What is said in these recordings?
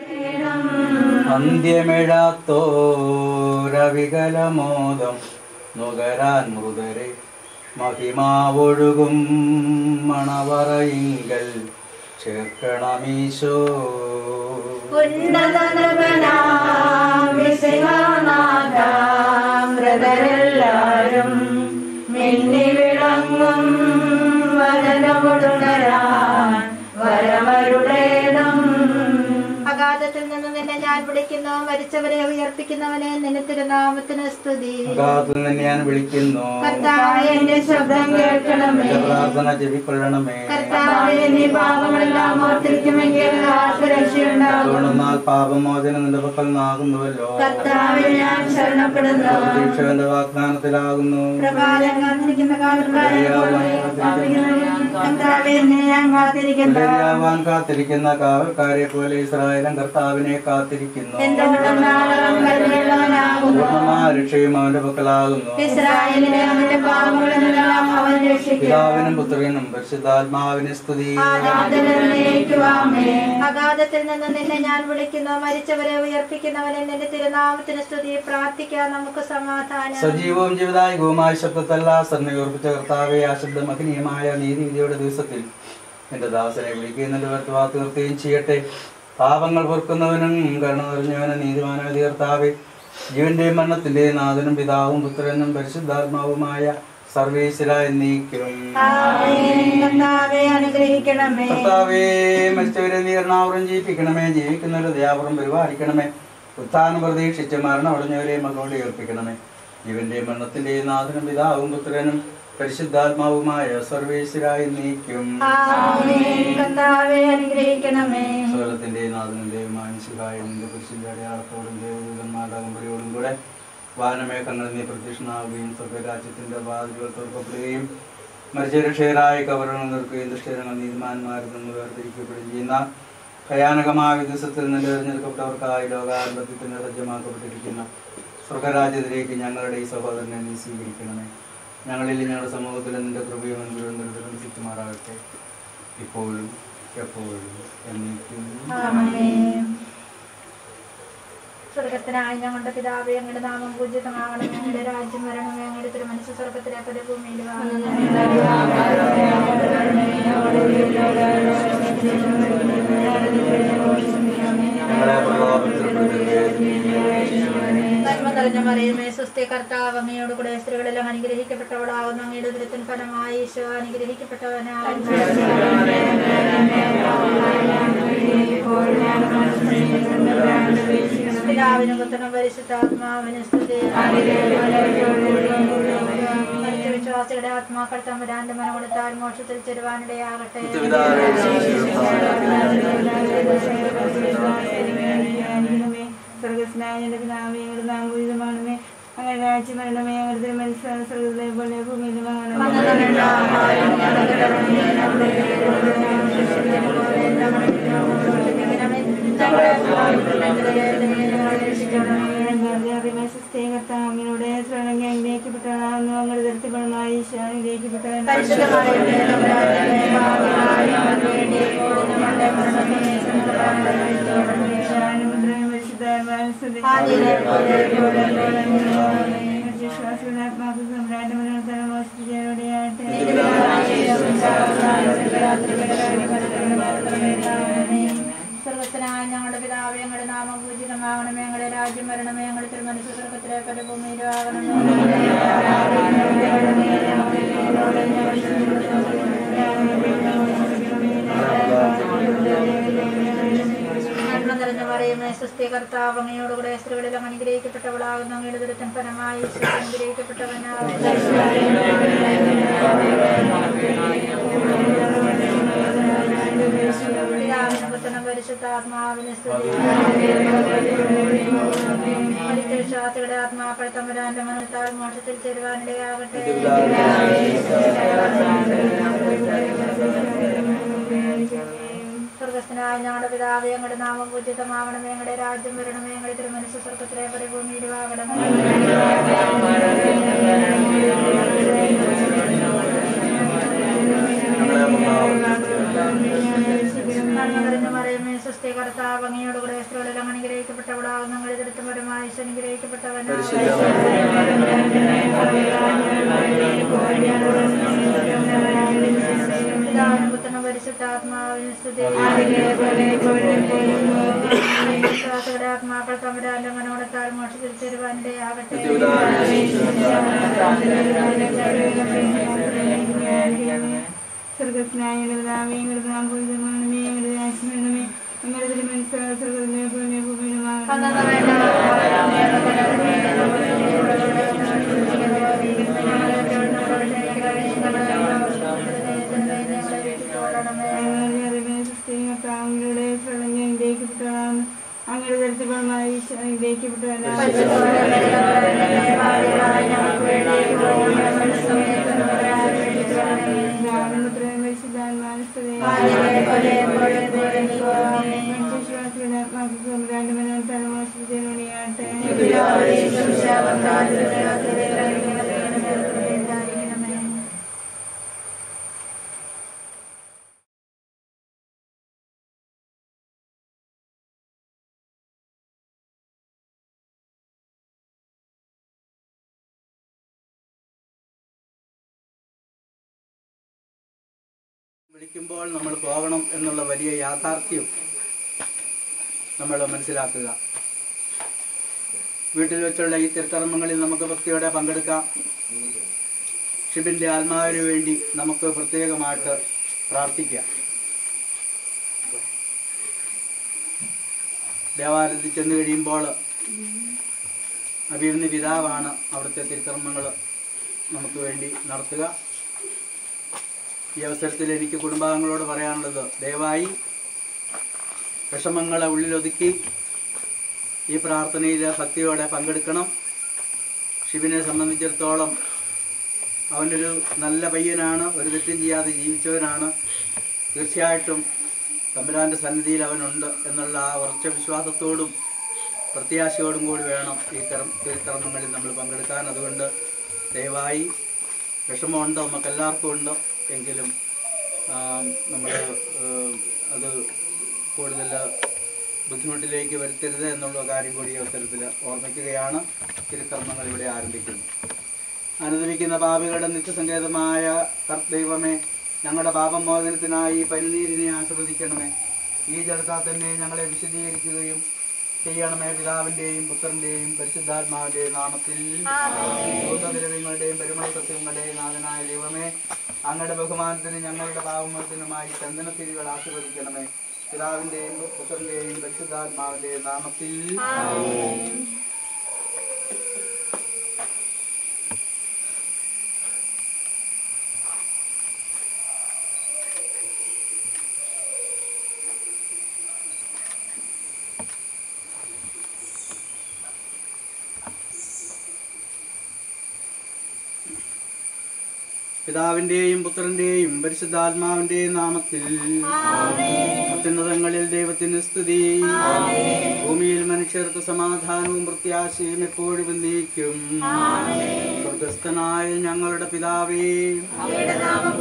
അന്ത്യമിഴാത്തോരവികലമോദം നുകരാൻ മൃതരെ മഹിമാവൊഴുകും മണവറയിങ്കൽ ചേർക്കണമീശോ മൃതരെല്ലാരും മിന്നി വിളങ്ങും വരനമുടരാൻ വരവരുടേണം അഗാധത്തിൽ നിന്ന് നിന്നെ ഞാൻ വിളിക്കുന്നു മരിച്ചവരെ ഉയർപ്പിക്കുന്നവനെ നിന്റെ തിരുനാമത്തിന് സ്തുതി അഗാധത്തിൽ നിന്ന് ഞാൻ വിളിക്കുന്നു കർത്താവേ എന്റെ ശബ്ദം കേൾക്കണമേ എന്റെ പ്രാർത്ഥന ചെവിക്കൊള്ളണമേ കർത്താവേ നീ പാപങ്ങളെല്ലാം ഓർത്തിരിക്കുമെങ്കിൽ ആർക്ക് രക്ഷയുണ്ടാകും അതുകൊണ്ടെന്നാൽ പാപമോചനം നിന്റെ പക്കൽ നിന്നാകുന്നുവല്ലോ കർത്താവേ ഞാൻ ശരണപ്പെടുന്നു പ്രതീക്ഷകന്റെ വാഗ്ദാനത്തിലാകുന്നു പ്രഭാതം കാത്തിരിക്കുന്ന കാവൽക്കാരെ പോലെ കർത്താവേ എന്നെ ഞാൻ കാത്തിരിക്കുന്നു ബലിയാവാൻ കാത്തിരിക്കുന്ന കാവൽക്കാരെ പോലെ ഇസ്രായേലും കർത്താവിനെ കാത്തിരിക്കുന്നു എന്റെ ഉടനാളും കരുണയുള്ളവനാകുന്നു പൂർണ്ണമായ രക്ഷയും അവന്റെ പക്കലാകുന്നു ഇസ്രായേലിനെ അവന്റെ പാപങ്ങളെല്ലാം അവൻ രക്ഷിക്കും പിതാവിനും പുത്രനും പരിശുദ്ധാത്മാവിനെ സ്തുതി അഗാധത്തിൽ നിന്ന് നിന്നെ ഞാൻ വിളിക്കുന്നു മരിച്ചവരെ ഉയർപ്പിക്കുന്നവനെ നിന്റെ തിരുനാമത്തിന് സ്തുതി പ്രാർത്ഥിക്കാൻ നമുക്ക് സമാധാനം സജീവവും ജീവദായകവുമായ ശബ്ദത്തല്ല സന്നയോർപ്പിച്ച കർത്താവെ ആ ശബ്ദമഹനീയമായ നീതിവിധിയുടെ ദിവസത്തിൽ എന്റെ ദാസനെ വിളിക്കുന്നതിന്റെ വർത്തവാ തീർത്തുകയും ചെയ്യട്ടെ പാപങ്ങൾ പൊറുക്കുന്നവനും കരുണ നിറഞ്ഞവനും നീതിമാനായ കർത്താവെ ജീവന്റെയും മരണത്തിന്റെയും നാഥനും പിതാവും പുത്രനും പരിശുദ്ധാത്മാവുമായ സർവേശ്വര എന്നീക്കും കർത്താവെ അനുഗ്രഹിക്കണമേ കർത്താവേ മരിച്ചവരെ നീ എറണാകുളം ജീവിപ്പിക്കണമേ ജീവിക്കുന്നവരെ ദയാപുറം പരിപാലിക്കണമേ ഉത്ഥാനം പ്രതീക്ഷിച്ച് മരണം അടഞ്ഞവരെ മകളോട് ഏൽപ്പിക്കണമേ ജീവന്റെയും മരണത്തിന്റെയും നാഥനും പിതാവും പുത്രനും പരിശുദ്ധാത്മാവുമായ സർവേശ്വരായി നീക്കും ആമേൻ. കർത്താവെ അനുഗ്രഹിക്കണമേ സ്വലത്തിന്റെ നാഥനും മാനസികമായ നിന്റെ പരിശുദ്ധ അടയാളത്തോടും ദേവദൂതന്മാരുടെ അകമ്പടിയോടും കൂടെ വാനമേഘങ്ങളിൽ നീ പ്രത്യക്ഷനാവുകയും സ്വർഗരാജ്യത്തിന്റെ വാതിലുകൾ തുറക്കപ്പെടുകയും മരിച്ചരക്ഷയരായ കവറുകൾ നിൽക്കുകയും ദുഷ്ടജനങ്ങൾ നീതിമാന്മാരിൽ നിന്ന് വേർതിരിക്കപ്പെടുകയും ചെയ്യുന്ന ഭയാനകമായ ദിവസത്തിൽ നിന്ന് തിരഞ്ഞെടുക്കപ്പെട്ടവർക്കായി ലോകാരംഭത്തിന് സജ്ജമാക്കപ്പെട്ടിരിക്കുന്ന സ്വർഗരാജ്യത്തിലേക്ക് ഞങ്ങളുടെ ഈ സഹോദരനെ നീ സ്വീകരിക്കണമേ ഞങ്ങളിൽ ഞങ്ങളുടെ സമൂഹത്തിൽ നിന്റെ കൃപയും അനുഗ്രഹം സിറ്റുമാറാകട്ടെ ഇപ്പോഴും എപ്പോഴും എന്നേക്കും ആമേൻ. സ്വർഗത്തിനായ ഞങ്ങളുടെ പിതാവേ ഞങ്ങളുടെ നാമം പൂജിതമാകണം ഞങ്ങളുടെ രാജ്യം വരണമേ ഞങ്ങളുടെ തിരുമനസ് സ്വർഗത്തിലെ പോലെ ഭൂമിയിൽ ഞങ്ങളെ പ്രലോഭനത്തിൽപ്പെടുത്തരുതേ. നന്മ നിറഞ്ഞ മറിയമേ സുസ്ഥി കർത്താവ് അങ്ങയോട് കൂടെ സ്ത്രീകളെല്ലാം അനുഗ്രഹിക്കപ്പെട്ടവളാകുന്നു അങ്ങയുടെ ദുരിതൻ ഫലമായി ഈശോ അനുഗ്രഹിക്കപ്പെട്ടവനാകുന്നു പിതാവിനും പുത്രനും പരിശുദ്ധാത്മാവിനും സ്തുതി മരിച്ച വിശ്വാസികളുടെ ആത്മാക്കൾ തമ്പുരാന്റെ മനം കൊടുത്താൽ മോക്ഷത്തിൽ ചെരുവാനിടയാകട്ടെ പിതാവേ, സ്വർഗസ്നായ പിതാവേ ഞങ്ങളുടെ നാമൂരിതമാണമേ അങ്ങനെ രാജ്യം വരണമേ ഞങ്ങളുടെ മനസ്സാണ് സ്വർഗത്തിലെ പോലെ ഭൂമിയിലുമാകണമേ കർത്താവിനോട് സ്വർണ്ണം അനുഗ്രഹിക്കപ്പെട്ടവളാകുന്നു അങ്ങനെ തരത്തിലുള്ള ഈശോ അനുഗ്രഹിക്കപ്പെട്ടവൻ സർവസ്വനായ ഞങ്ങളുടെ പിതാവ് ഞങ്ങളുടെ നാമം പൂജിതമാകണമേ ഞങ്ങളുടെ രാജ്യം വരണമേ ഞങ്ങളുടെ തിരുമനസ് സ്വർഗത്തിലെ പല ഭൂമിയിലും ആകണമേ നന്മ നിറഞ്ഞ പറയുമേ സുസ്ഥി കർത്താവ് അങ്ങയോടുകൂടെ സ്ത്രീകളിലും അനുഗ്രഹിക്കപ്പെട്ടവളാകുന്നു അങ്ങയുടെ ദുരിതം ഫലമായി ഈശോ അനുഗ്രഹിക്കപ്പെട്ടവനാകുന്നു പിതാവിനും പുത്രനും പരിശുദ്ധാത്മാവിനെ സ്തുതി മരിച്ച വിശ്വാസികളുടെ ആത്മാക്കൾ തമ്പുരാന്റെ മനത്താൽ മോക്ഷത്തിൽ ചേരുവാനിടയാകട്ടെ സ്വർഗസ്ഥനായ ഞങ്ങളുടെ പിതാവേ ഞങ്ങളുടെ നാമം പൂജിതമാകണമേ ഞങ്ങളുടെ രാജ്യം വരണമേ ഞങ്ങളുടെ തിരുമനസ് സ്വർഗത്തിലെ പരിഭൂമിയിലും ആകണമേ ഞങ്ങളെ നന്മ നിറഞ്ഞ മറിയമേ സുസ്ഥി കർത്താവ് അങ്ങയോടുകൂടെ സ്ത്രീകളിൽ പിതാവിനും പരിശുദ്ധാത്മാവിന് സ്തുതി വിശ്വാസികളുടെ ആത്മാക്കൾ തമ്പുരാന്റെ മനോടത്താൽ മോക്ഷത്തിൽ ചേരുവാനിടെ ആകട്ടെ സ്വർഗസ്നായങ്ങളാമേ നാം പൂജിതമാണമേ ഞങ്ങളുടെ ആശ്രമണമേ ഞങ്ങളുടെ തിരുമനസ് സ്വർഗത്തിലെ പോലെ ഭൂമിയിലുമാങ്ങളുടെ പ്രളഞ്ഞ ഇന്ത്യക്കപ്പെട്ടതാണ് അങ്ങയുടെ തരത്തിലുമായി വിളിക്കുമ്പോൾ നമ്മൾ പോകണം എന്നുള്ള വലിയ യാഥാർത്ഥ്യം നമ്മൾ മനസ്സിലാക്കുക വീട്ടിൽ വെച്ചുള്ള ഈ തിരുക്കർമ്മങ്ങളിൽ നമുക്ക് ഭക്തിയോടെ പങ്കെടുക്കാം ഷിബിൻ്റെ ആത്മാവിന് വേണ്ടി നമുക്ക് പ്രത്യേകമായിട്ട് പ്രാർത്ഥിക്കാം ദേവാലയത്തിൽ ചെന്ന് കഴിയുമ്പോൾ അഭിമന്യ പിതാവാണ് അവിടുത്തെ തിരുക്കർമ്മങ്ങൾ നമുക്ക് വേണ്ടി നടത്തുക ഈ അവസരത്തിൽ എനിക്ക് കുടുംബാംഗങ്ങളോട് പറയാനുള്ളത് ദയവായി വിഷമങ്ങളെ ഉള്ളിലൊതുക്കി ഈ പ്രാർത്ഥനയിൽ ഭക്തിയോടെ പങ്കെടുക്കണം ശിവനെ സംബന്ധിച്ചിടത്തോളം അവനൊരു നല്ല പയ്യനാണ് ഒരു തെറ്റും ചെയ്യാതെ ജീവിച്ചവനാണ് തീർച്ചയായിട്ടും തമ്പുരാൻ്റെ സന്നിധിയിൽ അവനുണ്ട് എന്നുള്ള ആ ഉറച്ച വിശ്വാസത്തോടും പ്രത്യാശയോടും കൂടി വേണം ഈ കർമ്മ തിരുക്കർമ്മങ്ങളിൽ നമ്മൾ പങ്കെടുക്കാൻ അതുകൊണ്ട് ദയവായി വിഷമമുണ്ട് നമുക്ക് എല്ലാവർക്കും ഉണ്ട് എങ്കിലും നമ്മൾ അത് കൂടുതൽ ബുദ്ധിമുട്ടിലേക്ക് വരുത്തരുത് എന്നുള്ള കാര്യം കൂടി ഈ അവസരത്തിൽ ഓർമ്മിക്കുകയാണ് തിരുക്കർമ്മങ്ങൾ ഇവിടെ ആരംഭിക്കുന്നു അനുദമിക്കുന്ന പാപികളുടെ നിത്യസങ്കേതമായ ദൈവമേ ഞങ്ങളുടെ പാപമോചനത്തിനായി ഈ പരിനീരിനെ ആസ്വദിക്കണമേ ഈ ജലത്താൽ തന്നെ ഞങ്ങളെ വിശദീകരിക്കുകയും ചെയ്യണമേ പിതാവിൻ്റെയും പുത്രൻ്റെയും പരിശുദ്ധാത്മാവിൻ്റെയും നാമത്തിൽ ഭൂതദ്രവ്യങ്ങളുടെയും പരിമള സത്യങ്ങളുടെയും നാഥനായ ദൈവമേ അങ്ങയുടെ ബഹുമാനത്തിന് ഞങ്ങളുടെ പാവമത്തിനുമായി ചന്ദനത്തിരികൾ ആശീർവദിക്കണമേ പിതാവിൻ്റെയും പുത്രൻ്റെയും പരിശുദ്ധാത്മാവിൻ്റെയും നാമത്തിൽ പിതാവിന്റെയും പുത്രന്റെയും പരിശുദ്ധാത്മാവിന്റെയും നാമത്തിൽ അത്യുന്നതങ്ങളിൽ ദൈവത്തിന് സ്തുതി ഭൂമിയിൽ മനുഷ്യർക്ക് സമാധാനവും പ്രത്യാശയും എപ്പോഴും നീക്കും സ്വർഗസ്ഥനായ ഞങ്ങളുടെ പിതാവേ അങ്ങയുടെ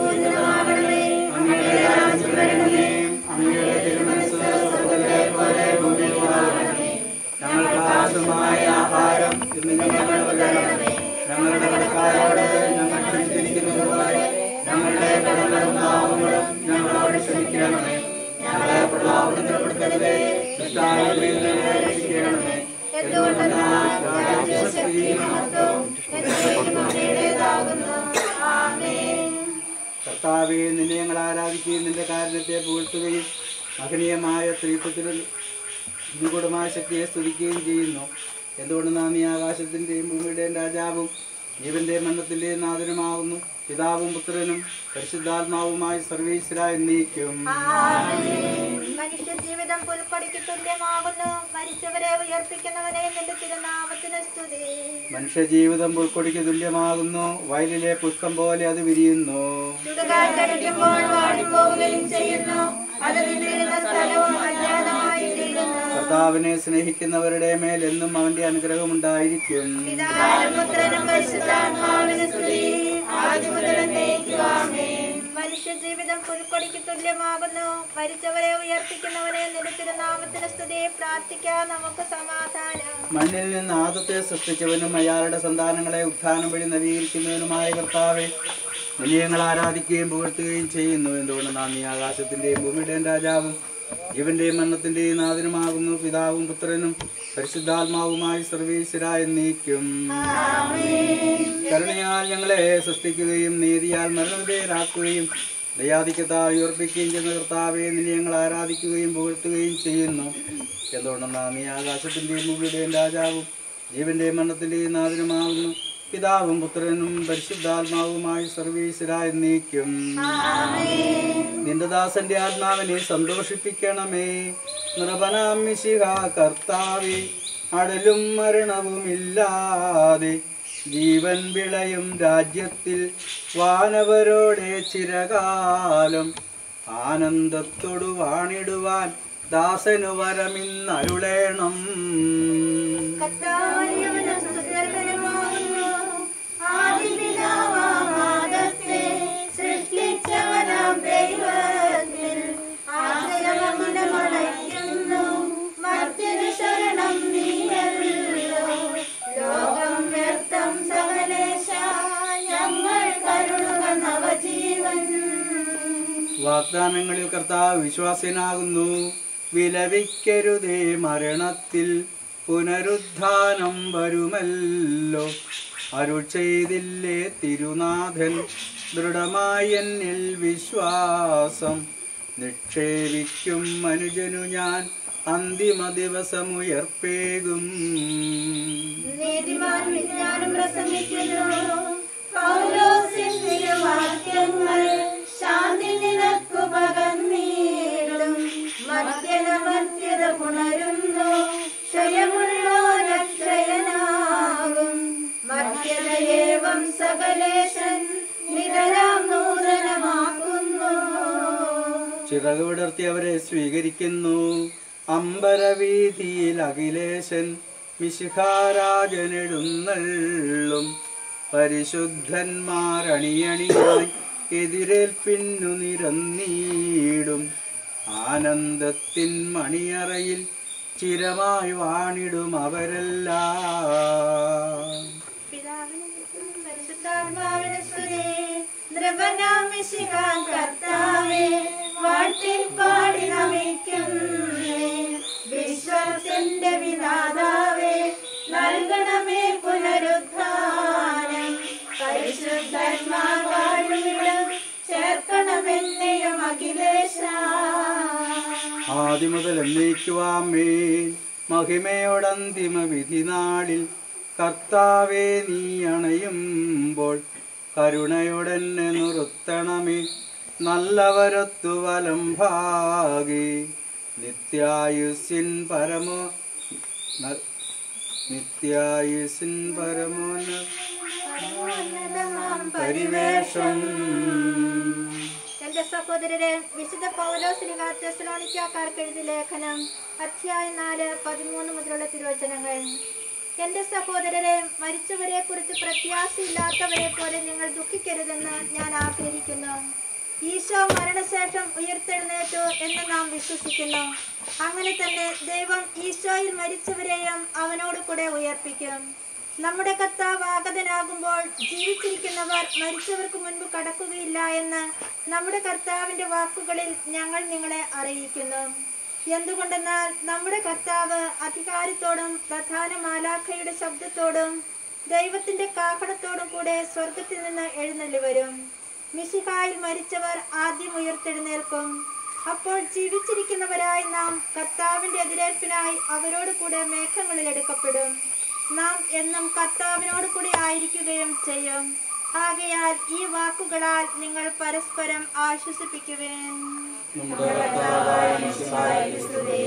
രാജ്യം വരണമേ. അങ്ങയുടെ തിരുമനസ്സ് സ്വർഗ്ഗത്തിലെ പോലെ ഭൂമിയിലുമാകണമേ. ഞങ്ങൾക്ക് ആവശ്യമായ ആഹാരം ഇന്ന് ഞങ്ങൾക്ക് തരണമേ ഞങ്ങളുടെ കടക്കാരോട് ഞങ്ങൾ ക്ഷമിച്ചിരിക്കുന്നത് പോലെ ഞങ്ങളുടെ കടങ്ങളും പാവങ്ങളും ഞങ്ങളോട് ക്ഷമിക്കണമേ ഞങ്ങളെ പ്രലോഭനത്തിൽപ്പെടുത്തരുതേ ദുഷ്ടാരൂപിയിൽ നിന്ന് രക്ഷിക്കണമേ എന്തുകൊണ്ടെന്നാൽ രാജ്യവും ശക്തിയും മഹത്വവും എന്നേക്കും അങ്ങയുടേതാകുന്നു. കർത്താവെ നിന്നെ ഞങ്ങൾ ആരാധിക്കുകയും നിന്റെ കാരണത്തെ പുകഴ്ത്തുകയും മഹനീയമായ സ്ത്രീത്വത്തിൽ നിഗൂഢമായ ശക്തിയെ സ്തുതിക്കുകയും ചെയ്യുന്നു എന്തുകൊണ്ട് നാം ഈ ആകാശത്തിൻ്റെയും ഭൂമിയുടെയും രാജാവും ജീവന്റെയും മരണത്തിൻ്റെയും നാഥനുമാകുന്നു പിതാവും പുത്രനും പരിശുദ്ധാത്മാവുമായി സർവീശ്വര എന്നേക്കും മനുഷ്യ ജീവിതം പുൽക്കൊടിക്ക് തുല്യമാകുന്നു മരിച്ചവരെ ഉയർപ്പിക്കുന്നവനെ നിന്റെ തിരുനാമത്തിന് സ്തുതി മനുഷ്യജീവിതം പുൽക്കൊടിക്ക് തുല്യമാകുന്നു വയലിലെ പുഷ്പം പോലെ അത് വിരിയുന്നു ചുടുകാറ്റടിക്കുമ്പോൾ വാടിപ്പോവുകയും ചെയ്യുന്നു അത് നിന്നിരുന്ന സ്ഥലവും അജ്ഞാതമായി തീരുന്നു കർത്താവിനെ സ്നേഹിക്കുന്നവരുടെ മേൽ എന്നും അവന്റെ അനുഗ്രഹമുണ്ടായിരിക്കും പിതാവിനും പുത്രനും പരിശുദ്ധാത്മാവിന് സ്തുതി ആദ്യം മുതൽ എന്നേക്കും ആമേൻ. മനുഷ്യ ജീവിതം പുൽക്കൊടിക്ക് തുല്യമാകുന്നു മരിച്ചവരെ ഉയർപ്പിക്കുന്നവനെ നിലത്തിരുനാമത്തിന് സ്തുതി പ്രാർത്ഥിക്കാം നമുക്ക് സമാധാനം മണ്ണിൽ നിന്ന് ആദത്തെ സൃഷ്ടിച്ചവനും അയാളുടെ സന്താനങ്ങളെ ഉത്ഥാനം വഴി നവീകരിക്കുന്നവനുമായ കർത്താവെ നിന്നെ ഞങ്ങൾ ആരാധിക്കുകയും പുകഴ്ത്തുകയും ചെയ്യുന്നു എന്തുകൊണ്ട് നാം നീ ആകാശത്തിന്റെയും ഭൂമിയുടെയും രാജാവും ജീവന്റെയും മരണത്തിന്റെയും നാഥനുമാകുന്നു പിതാവും പുത്രനും പരിശുദ്ധാത്മാവുമായി സർവീശ്വരായി നീക്കും കരുണയാൽ ഞങ്ങളെ സൃഷ്ടിക്കുകയും നീതിയാൽ മരണവിധേയരാക്കുകയും ദയാധിക്യത്താൽ ഉയർപ്പിക്കുകയും ചെയ്യുന്ന കർത്താവെ നിന്നെ ഞങ്ങൾ ആരാധിക്കുകയും പുകഴ്ത്തുകയും ചെയ്യുന്നു എന്തുകൊണ്ടെന്നാൽ നീ ആകാശത്തിന്റെയും ഭൂമിയുടെയും രാജാവും ജീവന്റെയും മരണത്തിന്റെയും നാഥനുമാകുന്നു പിതാവും പുത്രനും പരിശുദ്ധാത്മാവുമായി സർവീശ്വരായി നീക്കും നിന്റെ ദാസന്റെ ആത്മാവിനെ സന്തോഷിപ്പിക്കണമേ നിർവനാമിശിഹ കർത്താവെ അടലും മരണവുമില്ലാതെ ജീവൻ വിളയും രാജ്യത്തിൽ വാനവരോടെ ചിരകാലം ആനന്ദത്തോടു വാണിടുവാൻ ദാസനു വരമിന്നരുളേണം കർത്താവിയവനും സ്തുത്യർഹനുമാകുന്നു. ആദിപിതാവാം ആദത്തെ സൃഷ്ടിച്ചവനാം ദൈവത്തിൽ ആശ്രയമകുലമടയ്ക്കുന്നു. മർത്യന് ശരണം നീയല്ലോ. ലോകം വ്യർത്ഥം സകലേശ ഞങ്ങൾ കരുളുക നവജീവൻ വാഗ്ദാനങ്ങളിൽ കർത്താവ് വിശ്വാസനാകുന്നു വിലപിക്കരുതേ മരണത്തിൽ പുനരുദ്ധാനം വരുമല്ലോ അരുൾ ചെയ്തില്ലേ തിരുനാഥൻ ദൃഢമായി എന്നിൽ വിശ്വാസം നിക്ഷേപിക്കും മനുജനു ഞാൻ അന്തിമ ദിവസമുയർപ്പേകും നീതിമാൻ വിജ്ഞാനം പ്രസംഗിക്കുന്നു പൗലോസിന്റെ വാക്യങ്ങൾ ശാന്തി നിനക്കു പകർന്നീടും മധ്യന മധ്യത പുണരുന്നു ക്ഷയമുള്ളോരക്ഷയനാകും മധ്യതയേവം സകലേശൻ നിതരാം നൂതനമാക്കുന്നു ചിറക് വിടർത്തി അവരെ സ്വീകരിക്കുന്നു അമ്പരവീതിയിൽ അഖിലേശൻ മിശിഹാരാജനെഴുന്നള്ളും പരിശുദ്ധന്മാരണിയണിയായി എതിരേൽപ്പിന്നു നിരന്നീടും ആനന്ദത്തിൻ മണിയറയിൽ ചിരമായി വാണിടും അവരെല്ലാം പിതാവിനും പുത്രനും പരിശുദ്ധാത്മാവിനും സ്തുതി. നൃപനാം മിശിഹാൻ കർത്താവേ, വാഴ്ത്തി പാടി നമിക്കുന്നേ. വിശ്വത്തിന്റെ വിധാതാവേ നൽകണമേ പുനരുദ്ധാനം പരിശുദ്ധന്മാർ വാഴുവിടം ചേർക്കണമെന്നെയും അഖിലേശ ആദിമുതൽ എന്നേക്കുവാമേ മഹിമയോടന്തിമ വിധി നാളിൽ കർത്താവെ നീ അണയുമ്പോൾ കരുണയോടെന്നെ നിർത്തണമേ നല്ലവരത്തു വലം ഭാഗി നിത്യായുസിൻ പരമോ ന- നിത്യായുസിൻ പരമോന്ന പരിവേഷം എന്റെ സഹോദരരെ വിശുദ്ധ പൗലോസിലിക തെസലോണിക്കാർക്ക് എഴുതിയ ലേഖനം അധ്യായം നാല് പതിമൂന്ന് മുതലുള്ള തിരുവചനങ്ങൾ എന്റെ സഹോദരരെ മരിച്ചവരെ കുറിച്ച് പ്രത്യാശയില്ലാത്തവരെ പോലെ നിങ്ങൾ ദുഃഖിക്കരുതെന്ന് ഞാൻ ആഗ്രഹിക്കുന്നു ഈശോ മരണശേഷം ഉയർത്തെഴുന്നേറ്റു എന്ന് നാം വിശ്വസിക്കുന്നു അങ്ങനെ തന്നെ ദൈവം ഈശോയിൽ മരിച്ചവരെയും അവനോട് കൂടെ ഉയർപ്പിക്കും നമ്മുടെ കർത്താവ് ആഗതനാകുമ്പോൾ ജീവിച്ചിരിക്കുന്നവർ മരിച്ചവർക്ക് മുൻപ് കടക്കുകയില്ല എന്ന് നമ്മുടെ കർത്താവിന്റെ വാക്കുകളിൽ ഞങ്ങൾ നിങ്ങളെ അറിയിക്കുന്നു എന്തുകൊണ്ടെന്നാൽ നമ്മുടെ കർത്താവ് അധികാരത്തോടും പ്രധാന മാലാഖയുടെ ശബ്ദത്തോടും ദൈവത്തിന്റെ കാഹളത്തോടും കൂടെ സ്വർഗത്തിൽ നിന്ന് എഴുന്നള്ളി വരും മിശിഹായിൽ മരിച്ചവർ ആദ്യം ഉയർത്തെഴുന്നേൽക്കും അപ്പോൾ ജീവിച്ചിരിക്കുന്നവരായി നാം കർത്താവിന്റെ എതിരേൽപ്പിനായി അവരോട് കൂടെ മേഘങ്ങളിൽ എടുക്കപ്പെടും നാം എന്നും കർത്താവിനോട് കൂടി ആയിരിക്കുകയും ചെയ്യും ആകയാൽ ഈ വാക്കുകളാൽ നിങ്ങൾ പരസ്പരം ആശ്വസിപ്പിക്കുവേൻ നമ്മുടെ കർത്താവായ മിശിഹായിക്ക് സ്തുതി.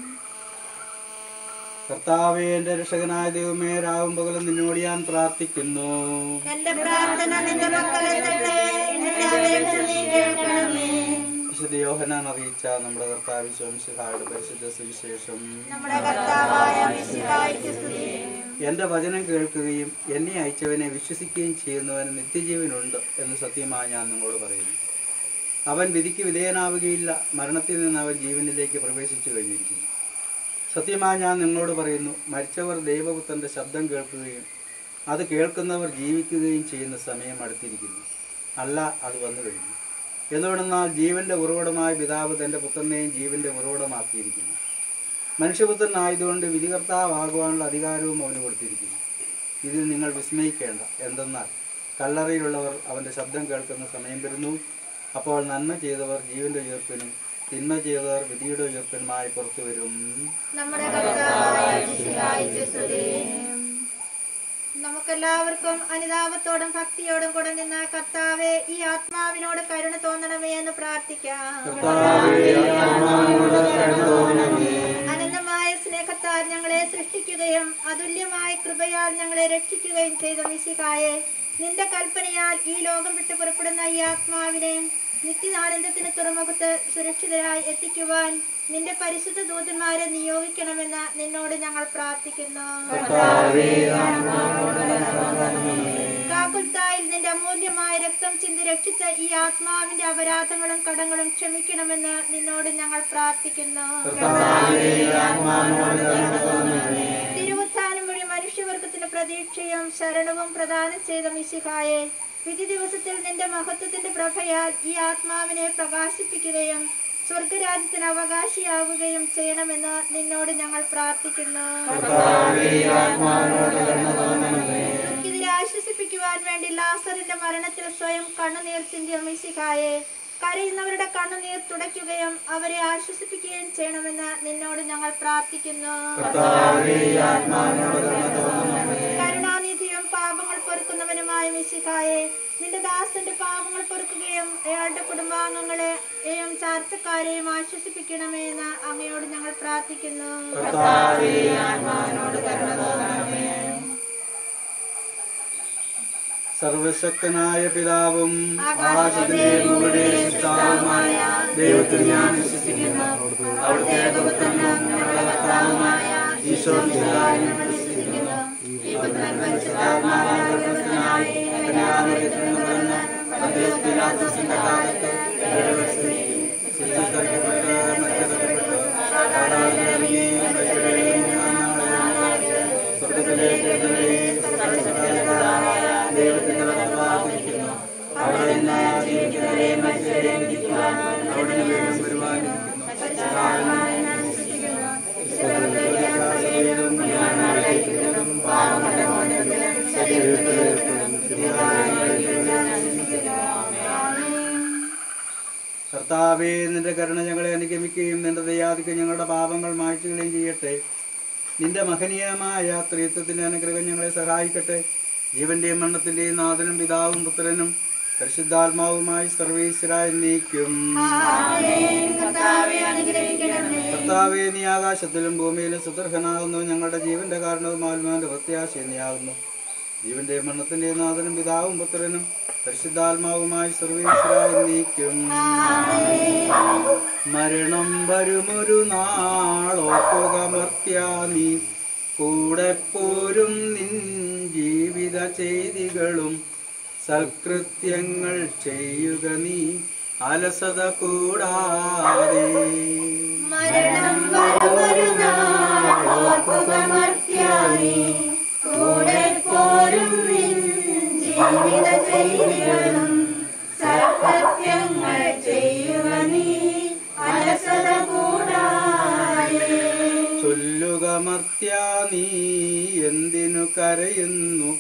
കർത്താവേ എന്റെ രക്ഷകനായ ദൈവമേ രാവും പകലും നിന്നോട് ഞാൻ പ്രാർത്ഥിക്കുന്നു എന്റെ പ്രാർത്ഥന നിന്റെ മക്കളെത്തട്ടെ എന്റെ അപേക്ഷ നീ കേൾക്കണമേ വിശുദ്ധ യോഹനാൻ അറിയിച്ച നമ്മുടെ കർത്താവ് ശോംശിഹായുടെ പരിശുദ്ധ സുവിശേഷം നമ്മുടെ കർത്താവായ മിശിഹായിക്ക് സ്തുതി എന്റെ വചനം കേൾക്കുകയും എന്നെ അയച്ചവനെ വിശ്വസിക്കുകയും ചെയ്യുന്നവന് നിത്യജീവനുണ്ട് എന്ന് സത്യമായി ഞാൻ നിങ്ങളോട് പറയുന്നു അവൻ വിധിക്ക് വിധേയനാവുകയില്ല മരണത്തിൽ നിന്ന് അവൻ ജീവനിലേക്ക് പ്രവേശിച്ചു കഴിഞ്ഞിരിക്കുന്നു സത്യമായി ഞാൻ നിങ്ങളോട് പറയുന്നു മരിച്ചവർ ദൈവപുത്രന്റെ ശബ്ദം കേൾക്കുകയും അത് കേൾക്കുന്നവർ ജീവിക്കുകയും ചെയ്യുന്ന സമയം അടുത്തിരിക്കുന്നു അല്ല അത് വന്നു കഴിഞ്ഞു എന്തുകൊണ്ടെന്നാൽ ജീവന്റെ ഉറവിടമായ പിതാവ് തന്റെ പുത്രനെയും ജീവന്റെ ഉറവിടമാക്കിയിരിക്കുന്നു മനുഷ്യപുത്രനായതുകൊണ്ട് വിധികർത്താവാകുവാനുള്ള അധികാരവും അവന് കൊടുത്തിരിക്കുന്നു ഇതിൽ നിങ്ങൾ വിസ്മയിക്കേണ്ട എന്തെന്നാൽ കല്ലറയിലുള്ളവർ അവന്റെ ശബ്ദം കേൾക്കുന്ന സമയം വരുന്നു അപ്പോൾ നന്മ ചെയ്തവർ ജീവന്റെ ഉയർപ്പിനും തിന്മ ചെയ്തവർ വിധിയുടെ ഉയർപ്പിനുമായി പുറത്തു വരും നമ്മുടെ കർത്താവായ മിശിഹായിക്ക് സ്തുതി. നമുക്കെല്ലാവർക്കും അനുതാപത്തോടും ഭക്തിയോടും കൂടെ നിന്ന കർത്താവെ ഈ ആത്മാവിനോട് കരുണ തോന്നണമേ എന്ന് പ്രാർത്ഥിക്കാം അനന്തമായ സ്നേഹത്താൽ ഞങ്ങളെ സൃഷ്ടിക്കുകയും അതുല്യമായ കൃപയാൽ ഞങ്ങളെ രക്ഷിക്കുകയും ചെയ്ത മിശിഹായെ നിന്റെ കൽപ്പനയാൽ ഈ ലോകം വിട്ടു പുറപ്പെടുന്ന ഈ ആത്മാവിനെ നിത്യാനന്ദത്തിന് തുറമുഖത്ത് സുരക്ഷിതരായി എത്തിക്കുവാൻ നിന്റെ പരിശുദ്ധ ദൂതന്മാരെ നിയോഗിക്കണമെന്ന് നിന്നോട് ഞങ്ങൾ പ്രാർത്ഥിക്കുന്നു കാക്കുൽത്തായിൽ നിന്റെ അമൂല്യമായ രക്തം ചിന്തി രക്ഷിച്ച ഈ ആത്മാവിന്റെ അപരാധങ്ങളും കടങ്ങളും ക്ഷമിക്കണമെന്ന് നിന്നോട് ഞങ്ങൾ പ്രാർത്ഥിക്കുന്നു തിരുവുത്ഥാനം വഴി മനുഷ്യവർഗത്തിന് പ്രതീക്ഷയും ശരണവും പ്രദാനം ചെയ്ത മിശിഹായെ വിധി ദിവസത്തിൽ നിന്റെ മഹത്വത്തിന്റെ പ്രഭയാൽ ഈ ആത്മാവിനെ പ്രകാശിപ്പിക്കുകയും സ്വർഗരാജ്യത്തിന് അവകാശിയാവുകയും ചെയ്യണമെന്ന് നിന്നോട് ഞങ്ങൾ പ്രാർത്ഥിക്കുന്നു ദുഃഖിതരെ ആശ്വസിപ്പിക്കുവാൻ വേണ്ടി ലാസറിന്റെ മരണത്തിൽ സ്വയം കണ്ണുനീർ ചിന്തിയ മിശിഹായെ കരയുന്നവരുടെ കണ്ണുനീർ തുടയ്ക്കുകയും അവരെ ആശ്വസിപ്പിക്കുകയും ചെയ്യണമെന്ന് നിന്നോട് ഞങ്ങൾ പ്രാർത്ഥിക്കുന്നു കരുണാനിധിയും പാപങ്ങൾ പൊറുക്കുന്നവനുമായ മിശിഹായെ നിന്റെ ദാസന്റെ പാപങ്ങൾ പൊറുക്കുകയും അയാളുടെ കുടുംബാംഗങ്ങളെയും ചാർച്ചക്കാരെയും ആശ്വസിപ്പിക്കണമേ എന്ന് അങ്ങയോട് ഞങ്ങൾ പ്രാർത്ഥിക്കുന്നു സർവശക്തനായ പിതാവും ആകാശത്തിന്റെയും ഭൂമിയുടെയും സൃഷ്ടാവുമായ ദൈവത്തിൽ ഞാൻ വിശ്വസിക്കുന്നു അവിടുത്തെ ഏകപുത്രനും ഞങ്ങളുടെ കർത്താവുമായ ഈശോ മിശിഹായിൽ ഞാൻ വിശ്വസിക്കുന്നു ഈ പുത്രൻ പരിശുദ്ധാത്മാവാൽ ഗർഭസ്ഥനായി കന്യാമറിയത്തിൽ നിന്ന് പിറന്ന് പന്തിയോസ് പിലാത്തോസിന്റെ കാലത്ത് ഏഴുവർഷം ശിക്ഷിക്കപ്പെട്ട് മരിക്കപ്പെട്ടു പാതാളത്തിൽ ഇറങ്ങി മരിച്ചവരിൽ മൂന്നാം നാൾ എഴുന്നേറ്റ് സ്വർഗ്ഗത്തിലേക്ക് എഴുന്നള്ളി സർവ്വശക്തനായ ദൈവത്തിന്റെ വലതുഭാഗത്തിരിക്കുന്നു അവിടെ നിന്ന് ജീവിക്കുന്നവരെയും മരിച്ചവരെയും വിധിക്കുവാൻ അവിടുന്ന് വീണ്ടും വരുവാനിരിക്കുന്നു ശരീരവും ഞാൻ ആഗ്രഹിക്കുന്നതും പാവങ്ങളുടെ മോചനത്തിലും ശരീരത്തിലും കർത്താവേ നിന്റെ കരുണ ഞങ്ങളെ അനുഗമിക്കുകയും നിന്റെ ദയാദിക്ക് ഞങ്ങളുടെ പാപങ്ങൾ മായ്ച്ചുകളയും ചെയ്യട്ടെ നിന്റെ മഹനീയമായ ത്രിത്വത്തിന്റെ അനുഗ്രഹം ഞങ്ങളെ സഹായിക്കട്ടെ ജീവന്റെയും മരണത്തിന്റെയും നാഥനും പിതാവും പുത്രനും പരിശുദ്ധാത്മാവുമായി സർവീശ്വരായി നീക്കും കർത്താവേ നീ ആകാശത്തിലും ഭൂമിയിലും സുദർഹനാകുന്നു ഞങ്ങളുടെ ജീവന്റെ കാരണവും ആത്മാവിന്റെ പ്രത്യാശ നീയാകുന്നു ജീവന്റെ മരണത്തിന്റെ നാഥനും പിതാവും പുത്രനും പരിശുദ്ധാത്മാവുമായി സർവീശ്വരായി നീക്കും മരണം വരുമൊരു നാളോക്കുക മർത്യാ നീ കൂടെ പോരും നിൻ ജീവിത ചെയ്തികളും സൽകൃത്യങ്ങൾ ചെയ്യുക നീ അലസത കൂടാതെ മരണം വരുമൊരു നാൾ ഓർക്കുക മർത്യാനി കൂടെ പോരും നിൻ ജീവിത ചെയ്തികളും സൽകൃത്യങ്ങൾ ചെയ്യുക നീ അലസത കൂടാതെ ചൊല്ലുക മർത്യാ നീ എന്തിനു കരയുന്നു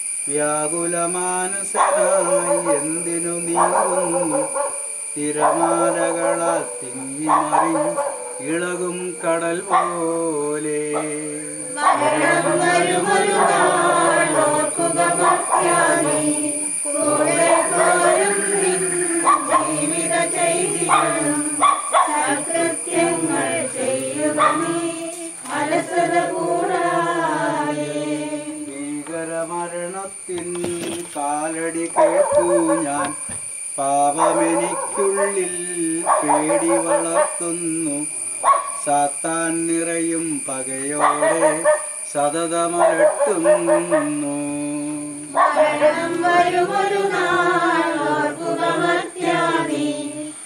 വ്യാകുലമാനസനായി എന്തിനു നീങ്ങുന്നു തിരമാലകളാൽ തിങ്ങിമറിയും ഇളകും കടൽ പോലെ മരണം വരുമൊരു നാൾ ഓർക്കുക മർത്യാനി കൂടെ പോരും നിൻ ജീവിത ചെയ്തികളും സൽകൃത്യങ്ങൾ ചെയ്യുക നീ അലസത കൂടാതെ ഭീകരമരണത്തിൻ കാലടി കേട്ടു ഞാൻ പാപമെനിക്കുള്ളിൽ പേടി വളർത്തുന്നു സാത്താൻ നിറയും പകയോടെ സതതമലട്ടുന്നു മരണം വരുമൊരു നാൾ ഓർക്കുക മർത്യാനി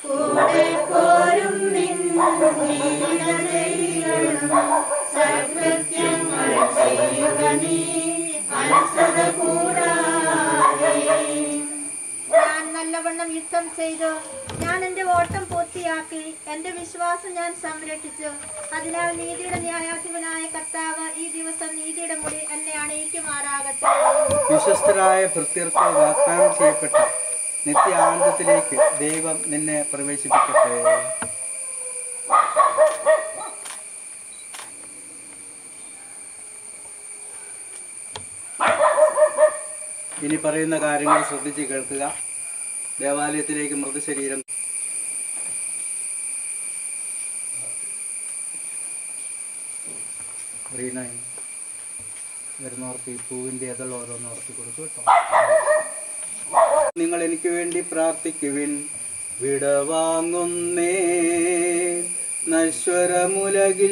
ഞാൻ നല്ലവണ്ണം യുദ്ധം ചെയ്തു ഞാൻ എന്റെ ഓട്ടം പൂർത്തിയാക്കി എന്റെ വിശ്വാസം ഞാൻ സംരക്ഷിച്ചു അതിനാൽ നീതിയുടെ ന്യായാധിപനായ കർത്താവ് ഈ ദിവസം നീതിയുടെ മുടി എന്നെ അണയിക്കുമാറാകട്ടെ വിശ്വസ്തരായ ഭൃത്യർക്ക് വാഗ്ദാനം ചെയ്യപ്പെട്ട നിത്യാനന്ദത്തിലേക്ക് ദൈവം നിന്നെ പ്രവേശിപ്പിക്കട്ടെ ഇനി പറയുന്ന കാര്യങ്ങൾ ശ്രദ്ധിച്ച് കേൾക്കുക ദേവാലയത്തിലേക്ക് മൃതശരീരം റീനായി വരുന്നവർക്ക് ഈ പൂവിൻ്റെ ഇതൾ ഓരോന്ന് നടത്തി കൊടുക്കും കേട്ടോ നിങ്ങൾ എനിക്ക് വേണ്ടി പ്രാർത്ഥിക്കുവിൻ വിടവാങ്ങുന്നേ നശ്വരമുലകിൽ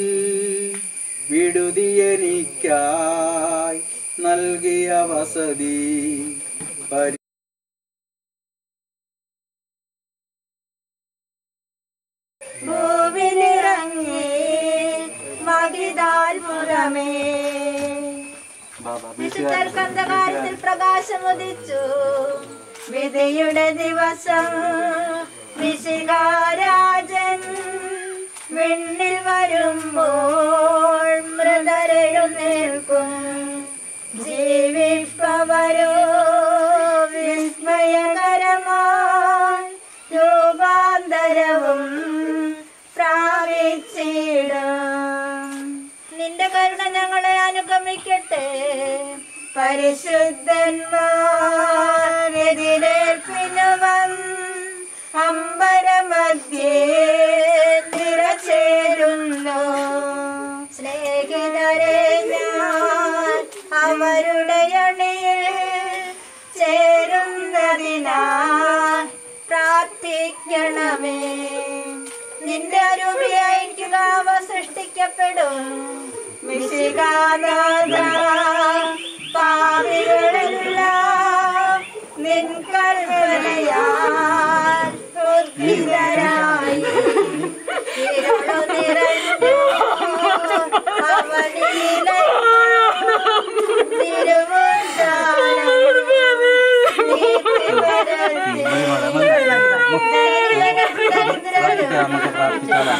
വിടുതിയെനിക്കായി നൽകിയ വസതി പരി ഭൂവിലിറങ്ങി മകിതാൽ പുറമേ ബാബാ വിശുദ്ധർക്ക് അന്ധകാരത്തിൽ പ്രകാശമുദിച്ചു വിധിയുടെ ദിവസം വിശികാരാജൻ വിണ്ണിൽ വരുമ്പോൾ മൃതരെഴുന്നേൽക്കും ജീവിപ്പവരോ വിസ്മയകരമായി രൂപാന്തരവും പ്രാപിച്ചിടും നിന്റെ കരുണ ഞങ്ങളെ അനുഗമിക്കട്ടെ പരിശുദ്ധന്മാരെതിരേൽപ്പിനുവം അമ്പരമധ്യേ നിറചേരുന്നു സ്നേഹിതരെ ഞാൻ അവരുടെ അണിയിൽ ചേരുന്നതിനാൽ പ്രാർത്ഥിക്കണമേ നിന്റെ അരൂപിയായിരിക്കുക അവ സൃഷ്ടിക്കപ്പെടും മിശികാനാഥ പാവികളെല്ലാം നിൻ കൽവനയാൽ ഉദ്ധിതരായി ഇരുളു നിറഞ്ഞു അവനിലെ തിരുവുദ്ധാനം നമുക്ക് പ്രാർത്ഥിച്ചാലാ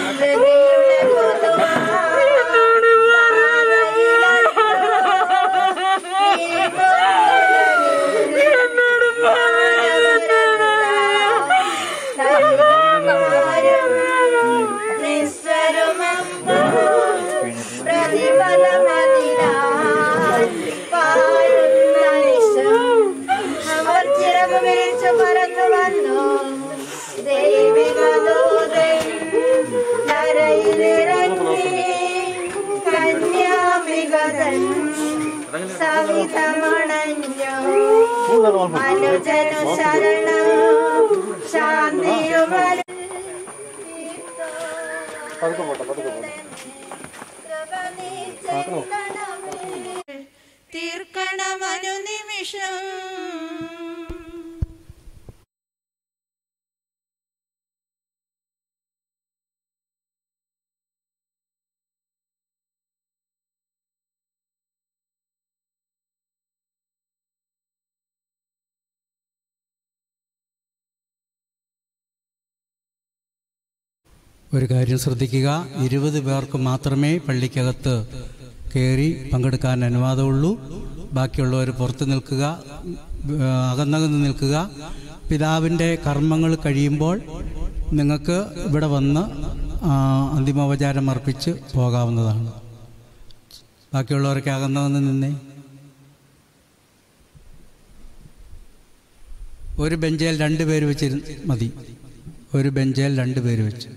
അവർ ചിറക് വിരിച്ചു പറന്നു വന്നു ദൈവിക ദൂതൻ കരയിലിറങ്ങി കന്യാമികതൻ സവിധമണഞ്ഞു മനുജനു ശരണം ശാന്തിയുമരു തീർക്കണമനു നിമിഷം ഒരു കാര്യം ശ്രദ്ധിക്കുക ഇരുപത് പേർക്ക് മാത്രമേ പള്ളിക്കകത്ത് കയറി പങ്കെടുക്കാൻ അനുവാദമുള്ളൂ ബാക്കിയുള്ളവർ പുറത്ത് നിൽക്കുക ഏ, അകന്നകന്ന് നിൽക്കുക പിതാവിൻ്റെ കർമ്മങ്ങൾ കഴിയുമ്പോൾ നിങ്ങൾക്ക് ഇവിടെ വന്ന് ആ, അന്തിമോപചാരം അർപ്പിച്ച് പോകാവുന്നതാണ് ബാക്കിയുള്ളവരൊക്കെ അകന്നകന്ന് നിന്നേ ഒരു ബെഞ്ചിൽ രണ്ട് പേര് വെച്ച് മതി ഒരു ബെഞ്ചിൽ രണ്ട് പേര് വെച്ച്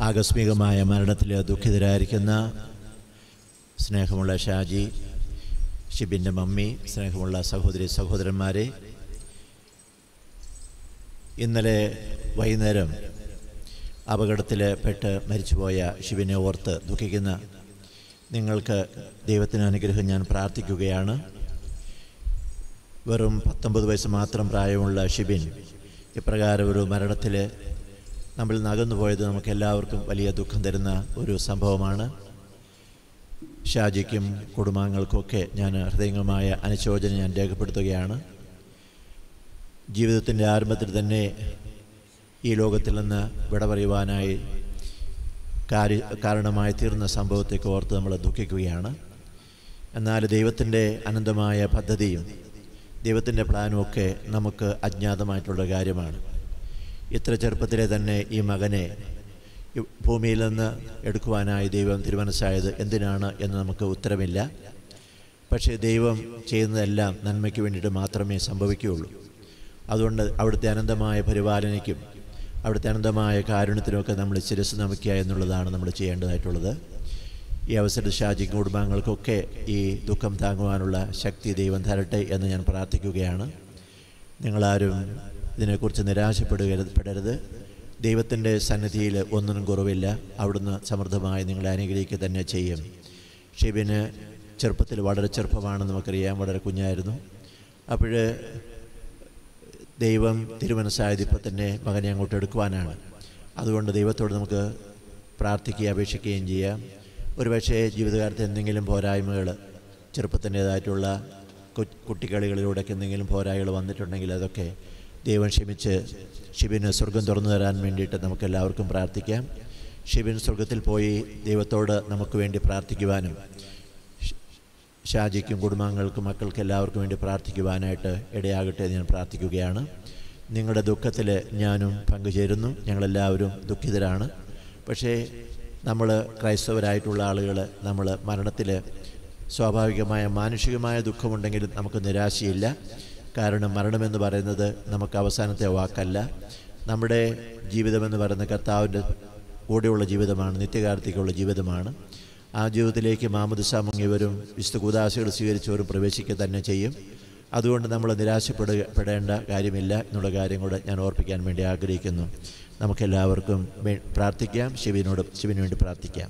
ആകസ്മികമായ മരണത്തിൽ ദുഃഖിതരായിരിക്കുന്ന സ്നേഹമുള്ള ഷാജി ഷിബിൻ്റെ മമ്മി സ്നേഹമുള്ള സഹോദരി സഹോദരന്മാരെ ഇന്നലെ വൈകുന്നേരം അപകടത്തിൽ പെട്ട് മരിച്ചുപോയ ഷിബിനെ ഓർത്ത് ദുഃഖിക്കുന്ന നിങ്ങൾക്ക് ദൈവത്തിന് അനുഗ്രഹം ഞാൻ പ്രാർത്ഥിക്കുകയാണ് വെറും പത്തൊമ്പത് വയസ്സ് മാത്രം പ്രായമുള്ള ഷിബിൻ ഇപ്രകാരം ഒരു മരണത്തിൽ നമ്മളിൽ നിന്ന് അകന്നുപോയത് നമുക്ക് എല്ലാവർക്കും വലിയ ദുഃഖം തരുന്ന ഒരു സംഭവമാണ് ഷാജിക്കും കുടുംബാംഗങ്ങൾക്കൊക്കെ ഞാൻ ഹൃദയംഗമായ അനുശോചനം ഞാൻ രേഖപ്പെടുത്തുകയാണ് ജീവിതത്തിൻ്റെ ആരംഭത്തിൽ തന്നെ ഈ ലോകത്തിൽ നിന്ന് വിട പറയുവാനായി കാര്യ കാരണമായി തീർന്ന സംഭവത്തേക്ക് ഓർത്ത് നമ്മൾ ദുഃഖിക്കുകയാണ് എന്നാൽ ദൈവത്തിൻ്റെ അനന്തമായ പദ്ധതിയും ദൈവത്തിൻ്റെ പ്ലാനും ഒക്കെ നമുക്ക് അജ്ഞാതമായിട്ടുള്ള കാര്യമാണ് ഇത്ര ചെറുപ്പത്തിലെ തന്നെ ഈ മകനെ ഈ ഭൂമിയിൽ നിന്ന് എടുക്കുവാനായി ദൈവം തിരുമനസ്സായത് എന്തിനാണ് എന്ന് നമുക്ക് ഉത്തരമില്ല പക്ഷേ ദൈവം ചെയ്യുന്നതെല്ലാം നന്മയ്ക്ക് വേണ്ടിയിട്ട് മാത്രമേ സംഭവിക്കുകയുള്ളൂ അതുകൊണ്ട് അവിടുത്തെ അനന്തമായ പരിപാലനയ്ക്കും അവിടുത്തെ അനന്തമായ കാരുണ്യത്തിനുമൊക്കെ നമ്മൾ ശിരസ് നമിക്കുക എന്നുള്ളതാണ് നമ്മൾ ചെയ്യേണ്ടതായിട്ടുള്ളത് ഈ അവസരത്തിൽ ഷാജി കുടുംബാംഗങ്ങൾക്കൊക്കെ ഈ ദുഃഖം താങ്ങുവാനുള്ള ശക്തി ദൈവം തരട്ടെ എന്ന് ഞാൻ പ്രാർത്ഥിക്കുകയാണ് നിങ്ങളാരും ഇതിനെക്കുറിച്ച് നിരാശപ്പെടുകരുത് പെടരുത് ദൈവത്തിൻ്റെ സന്നിധിയിൽ ഒന്നിനും കുറവില്ല അവിടുന്ന് സമൃദ്ധമായി നിങ്ങളെ അനുഗ്രഹിക്കുക തന്നെ ചെയ്യും ഷിബിന് ചെറുപ്പത്തിൽ വളരെ ചെറുപ്പമാണെന്ന് നമുക്കറിയാം വളരെ കുഞ്ഞായിരുന്നു അപ്പോൾ ദൈവം തിരുമനസ്സായത് ഇപ്പോൾ തന്നെ മകനെ അങ്ങോട്ട് എടുക്കുവാനാണ് അതുകൊണ്ട് ദൈവത്തോട് നമുക്ക് പ്രാർത്ഥിക്കുകയും അപേക്ഷിക്കുകയും ചെയ്യാം ഒരുപക്ഷേ ജീവിതകാലത്ത് എന്തെങ്കിലും പോരായ്മകൾ ചെറുപ്പത്തിൻ്റേതായിട്ടുള്ള കുട്ടിക്കളികളിലൂടെയൊക്കെ എന്തെങ്കിലും പോരായ്മകൾ വന്നിട്ടുണ്ടെങ്കിൽ അതൊക്കെ ദൈവം ക്ഷമിച്ച് ഷിബിന് സ്വർഗം തുറന്നു തരാൻ വേണ്ടിയിട്ട് നമുക്ക് എല്ലാവർക്കും പ്രാർത്ഥിക്കാം ഷിബിൻ സ്വർഗത്തിൽ പോയി ദൈവത്തോട് നമുക്ക് വേണ്ടി പ്രാർത്ഥിക്കുവാനും ഷാജിക്കും കുടുംബാംഗങ്ങൾക്കും മക്കൾക്ക് എല്ലാവർക്കും വേണ്ടി പ്രാർത്ഥിക്കുവാനായിട്ട് ഇടയാകട്ടെ എന്ന് ഞാൻ പ്രാർത്ഥിക്കുകയാണ് നിങ്ങളുടെ ദുഃഖത്തിൽ ഞാനും പങ്കുചേരുന്നു ഞങ്ങളെല്ലാവരും ദുഃഖിതരാണ് പക്ഷേ നമ്മൾ ക്രൈസ്തവരായിട്ടുള്ള ആളുകൾ നമ്മൾ മരണത്തിൽ സ്വാഭാവികമായ മാനുഷികമായ ദുഃഖമുണ്ടെങ്കിലും നമുക്ക് നിരാശയില്ല കാരണം മരണമെന്ന് പറയുന്നത് നമുക്ക് അവസാനത്തെ വാക്കല്ല നമ്മുടെ ജീവിതമെന്ന് പറയുന്ന കർത്താവിൻ്റെ കൂടെയുള്ള ജീവിതമാണ് നിത്യകാലത്തേക്കുള്ള ജീവിതമാണ് ആ ജീവിതത്തിലേക്ക് മാമദിസ മുങ്ങിയവരും വിശുദ്ധ കൂതാശകൾ സ്വീകരിച്ചവരും പ്രവേശിക്കുക തന്നെ ചെയ്യും അതുകൊണ്ട് നമ്മൾ നിരാശപ്പെടുക പെടേണ്ട കാര്യമില്ല എന്നുള്ള കാര്യം കൂടെ ഞാൻ ഓർപ്പിക്കാൻ വേണ്ടി ആഗ്രഹിക്കുന്നു നമുക്കെല്ലാവർക്കും വേ- പ്രാർത്ഥിക്കാം ശിവനോട് ശിവന് വേണ്ടി പ്രാർത്ഥിക്കാം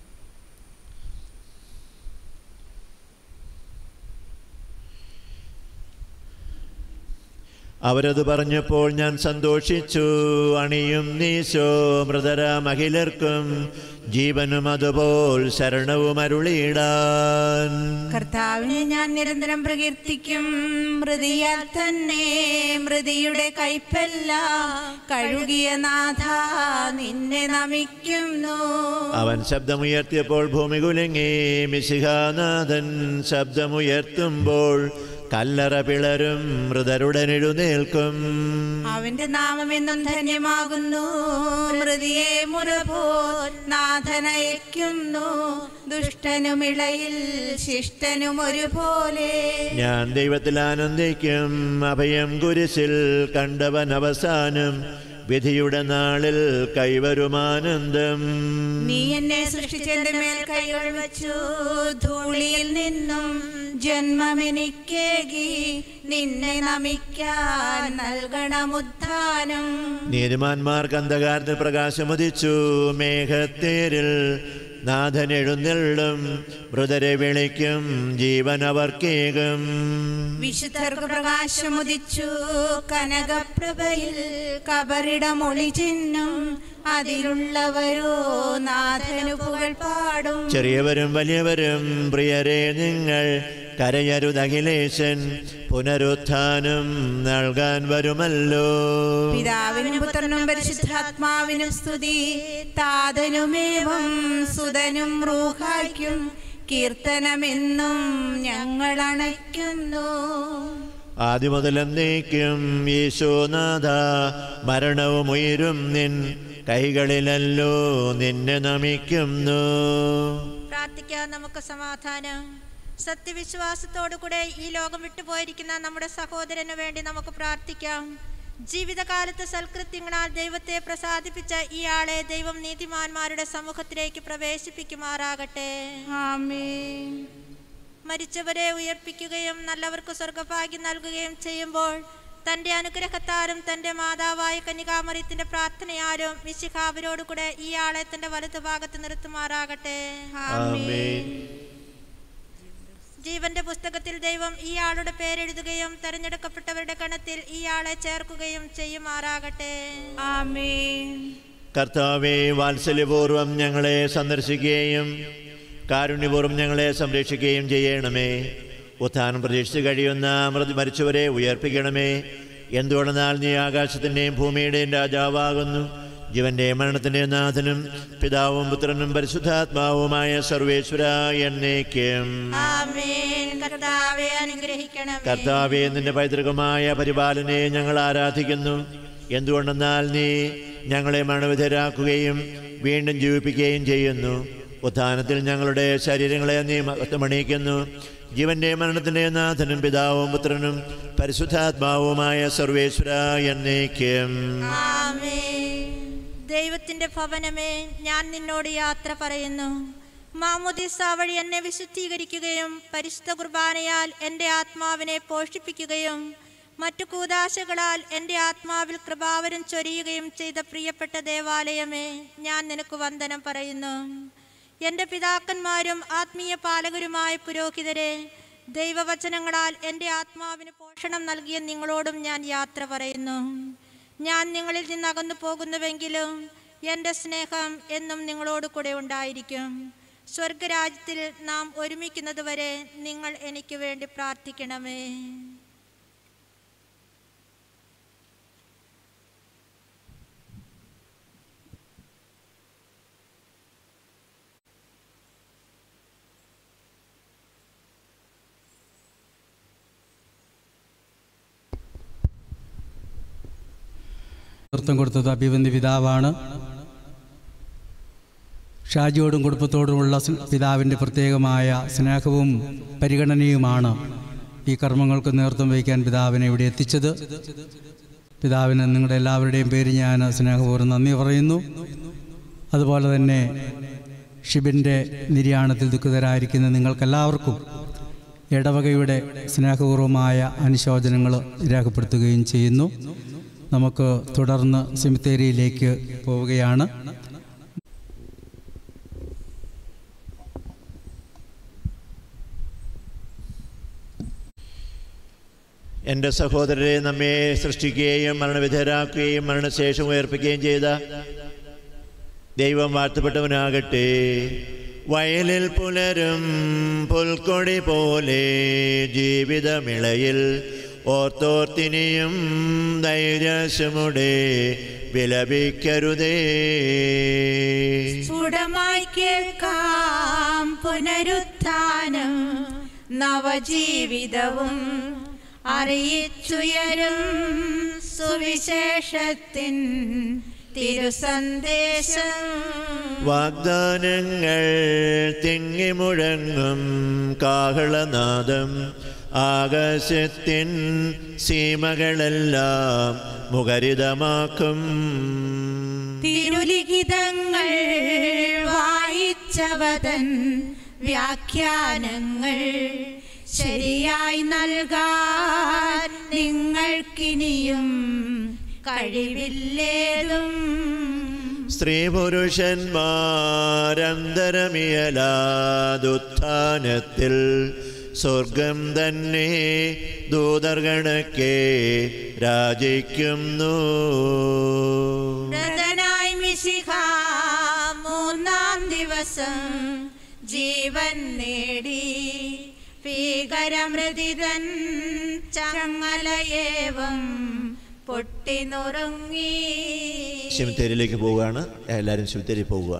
അവരത് പറഞ്ഞപ്പോൾ ഞാൻ സന്തോഷിച്ചു അണിയും നീശോ മൃതര മഹിലർക്കും ജീവനും അതുപോൽ ശരണവും അരുളിയിടാൻ കർത്താവിനെ ഞാൻ നിരന്തരം പ്രകീർത്തിക്കും മൃതിയാൽ തന്നെ മൃതിയുടെ കൈപ്പല്ല കഴുകിയ നാഥ നിന്നെ നമിക്കുന്നു അവൻ ശബ്ദമുയർത്തിയപ്പോൾ ഭൂമി കുലുങ്ങി മിശിഹാനാഥൻ ശബ്ദമുയർത്തുമ്പോൾ കല്ലറ പിളരും മൃതരുടെ എഴുന്നേൽക്കും അവന്റെ നാമമെന്നും ധന്യമാകുന്നു മൃതിയെ മുറപോൽ നാഥനയക്കുന്നു ദുഷ്ടനും ഇളയിൽ ശിഷ്ടനും ഒരുപോലെ ഞാൻ ദൈവത്തിൽ ആനന്ദിക്കും അഭയം കുരിശിൽ കണ്ടവൻ അവസാനം വിധിയുടെ നാളിൽ കൈവരുമാനന്ദം നീ എന്നെ സൃഷ്ടിച്ചെന്റെ മേൽ കൈകൾ വച്ചു ധൂളിയിൽ നിന്നും ജന്മമെനിക്കേകി നിന്നെ നമിക്കാൻ നൽകണമുദ്ധാനം നീതിമാന്മാർക്ക് അന്ധകാരത്തിൽ പ്രകാശമുദിച്ചു മേഘത്തേരിൽ നാഥൻ എഴുന്നള്ളും മൃതരെ വിളിക്കും ജീവൻ അവർക്കേകും വിശുദ്ധർക്ക് പ്രകാശമുദിച്ചു കനകപ്രഭയിൽ കബറിടമൊളി ചിഹ്നം അതിലുള്ളവരോ നാഥനു പുകൾ പാടും ചെറിയവരും വലിയവരും പ്രിയരെ നിങ്ങൾ കരയരുതഖിലേശൻ പുനരുത്ഥാനം നൽകാൻ വരുമല്ലോ പിതാവിനും പുത്രനും പരിശുദ്ധാത്മാവിനും സ്തുതി താതനുമേവം സുതനും റൂഹായ്ക്കും കീർത്തനമെന്നും ഞങ്ങൾ അണയ്ക്കുന്നു ആദ്യം മുതൽ എന്നേക്കും യേശോനാഥ മരണവും ഉയരും നിൻ കൈകളിലല്ലോ നിന്നെ നമിക്കുന്നു പ്രാർത്ഥിക്കാം നമുക്ക് സമാധാനം സത്യവിശ്വാസത്തോടു കൂടെ ഈ ലോകം വിട്ടുപോയിരിക്കുന്ന നമ്മുടെ സഹോദരന് വേണ്ടി നമുക്ക് പ്രാർത്ഥിക്കാം ജീവിതകാലത്ത് സൽകൃത്യങ്ങളാൽ ദൈവത്തെ പ്രസാദിപ്പിച്ച ഇയാളെ ദൈവം നീതിമാന്മാരുടെ സമൂഹത്തിലേക്ക് പ്രവേശിപ്പിക്കുമാറാകട്ടെ ആമേൻ മരിച്ചവരെ ഉയർപ്പിക്കുകയും നല്ലവർക്ക് സ്വർഗഭാഗ്യം നൽകുകയും ചെയ്യുമ്പോൾ തന്റെ അനുഗ്രഹത്താലും തന്റെ മാതാവായ കന്യകാമറിയത്തിന്റെ പ്രാർത്ഥനയാലും മിശിഖാവരോട് കൂടെ ഇയാളെ തന്റെ വലതുഭാഗത്ത് നിർത്തുമാറാകട്ടെ ആമേൻ ജീവന്റെ പുസ്തകത്തിൽ ദൈവം ഇയാളുടെ പേരെഴുതുകയും തെരഞ്ഞെടുക്കപ്പെട്ടവരുടെ ഗണത്തിൽ ഇയാളെ ചേർക്കുകയും ചെയ്യുമാറാകട്ടെ ആമേൻ കർത്താവെ വാത്സല്യപൂർവം ഞങ്ങളെ സന്ദർശിക്കുകയും കാരുണ്യപൂർവ്വം ഞങ്ങളെ സംരക്ഷിക്കുകയും ചെയ്യണമേ ഉത്ഥാനം പ്രതീക്ഷിച്ച് കഴിയുന്ന മൃതി മരിച്ചവരെ ഉയർപ്പിക്കണമേ എന്തുകൊണ്ടെന്നാൽ നീ ആകാശത്തിൻ്റെയും ഭൂമിയുടെയും രാജാവാകുന്നു ജീവന്റെ മരണത്തിൻ്റെ നാഥനും പിതാവും പുത്രനും പരിശുദ്ധാത്മാവുമായ സർവേശ്വര എന്നേക്കും ആമേൻ കർത്താവെ അനുഗ്രഹിക്കണം കർത്താവെ നിന്റെ പൈതൃകമായ പരിപാലനയെ ഞങ്ങൾ ആരാധിക്കുന്നു എന്തുകൊണ്ടെന്നാൽ നീ ഞങ്ങളെ മരണവിധരാക്കുകയും വീണ്ടും ജീവിപ്പിക്കുകയും ചെയ്യുന്നു ഉത്ഥാനത്തിൽ ഞങ്ങളുടെ ശരീരങ്ങളെ നീ മണിയിക്കുന്നു ജീവന്റെ മരണത്തിന്റെ നാഥനും പിതാവും പുത്രനും പരിശുദ്ധാത്മാവുമായ സർവേശ്വര എന്നേക്കും ആമേൻ. ദൈവത്തിന്റെ ഭവനമേ ഞാൻ നിന്നോട് യാത്ര പറയുന്നു മാമുദിസ വഴി എന്നെ വിശുദ്ധീകരിക്കുകയും പരിശുദ്ധ കുർബാനയാൽ എൻ്റെ ആത്മാവിനെ പോഷിപ്പിക്കുകയും മറ്റു കൂതാശകളാൽ എൻ്റെ ആത്മാവിൽ കൃപാവരം ചൊരിയുകയും ചെയ്ത പ്രിയപ്പെട്ട ദേവാലയമേ ഞാൻ നിനക്ക് വന്ദനം പറയുന്നു എൻ്റെ പിതാക്കന്മാരും ആത്മീയ പാലകരുമായ പുരോഹിതരെ ദൈവവചനങ്ങളാൽ എൻ്റെ ആത്മാവിന് പോഷണം നൽകിയ നിങ്ങളോടും ഞാൻ യാത്ര പറയുന്നു ഞാൻ നിങ്ങളിൽ നിന്ന് അകന്നു പോകുന്നുവെങ്കിലും എൻ്റെ സ്നേഹം എന്നും നിങ്ങളോട് കൂടെ ഉണ്ടായിരിക്കും സ്വർഗരാജ്യത്തിൽ നാം ഒരുമിക്കുന്നതുവരെ നിങ്ങൾ എനിക്ക് വേണ്ടി പ്രാർത്ഥിക്കണമേ നേതൃത്വം കൊടുത്തത് അഭിവന്തി പിതാവാണ് ഷാജിയോടും കുടുംബത്തോടുമുള്ള സ് പിതാവിൻ്റെ പ്രത്യേകമായ സ്നേഹവും പരിഗണനയുമാണ് ഈ കർമ്മങ്ങൾക്ക് നേതൃത്വം വഹിക്കാൻ പിതാവിനെ ഇവിടെ എത്തിച്ചത് പിതാവിന് നിങ്ങളുടെ എല്ലാവരുടെയും പേര് ഞാൻ സ്നേഹപൂർവ്വം നന്ദി പറയുന്നു അതുപോലെ തന്നെ ഷിബിൻ്റെ നിര്യാണത്തിൽ ദുഃഖിതരായിരിക്കുന്ന നിങ്ങൾക്കെല്ലാവർക്കും ഇടവകയുടെ സ്നേഹപൂർവമായ അനുശോചനങ്ങൾ രേഖപ്പെടുത്തുകയും ചെയ്യുന്നു നമുക്ക് തുടർന്ന് സെമിത്തേരിയിലേക്ക് പോവുകയാണ് എൻ്റെ സഹോദരരെ നമ്മെ സൃഷ്ടിക്കുകയും മരണവിധേയരാക്കുകയും മരണശേഷം ഉയർപ്പിക്കുകയും ചെയ്ത ദൈവം വാഴ്ത്തപ്പെട്ടവനാകട്ടെ വയലിൽ പുലരും പുൽക്കൊടി പോലെ ജീവിതമിളയിൽ ഓർത്തോർത്തിനിയും ധൈര്യശമുടെ വിലപിക്കരുതേ സ്ഫുടമായി കേൾക്കാം പുനരുത്ഥാനം നവജീവിതവും അറിയിച്ചുയരും സുവിശേഷത്തിൻ തിരുസന്ദേശം വാഗ്ദാനങ്ങൾ തിങ്ങിമുഴങ്ങും കാഹളനാദം ആകാശത്തിൻ സീമകളെല്ലാം മുഖരിതമാക്കും തിരുലിഖിതങ്ങൾ വായിച്ചവതൻ വ്യാഖ്യാനങ്ങൾ ശരിയായി നൽകാൻ നിങ്ങൾക്കിനിയും കഴിവില്ലേതും സ്ത്രീ പുരുഷന്മാരന്തരമിയലാതുത്ഥാനത്തിൽ സ്വർഗം തന്നെ ദൂതർഗണക്കെ രാജിക്കുന്നു വ്രതനായി മിശിഹ മൂന്നാം ദിവസം ജീവൻ നേടി ഭീകരമൃതിതൻ ചങ്ങലയേവം പൊട്ടിനുറുങ്ങി ശിവത്തേരിയിലേക്ക് പോവുകയാണ് എല്ലാവരും ശിവത്തേരി പോവുക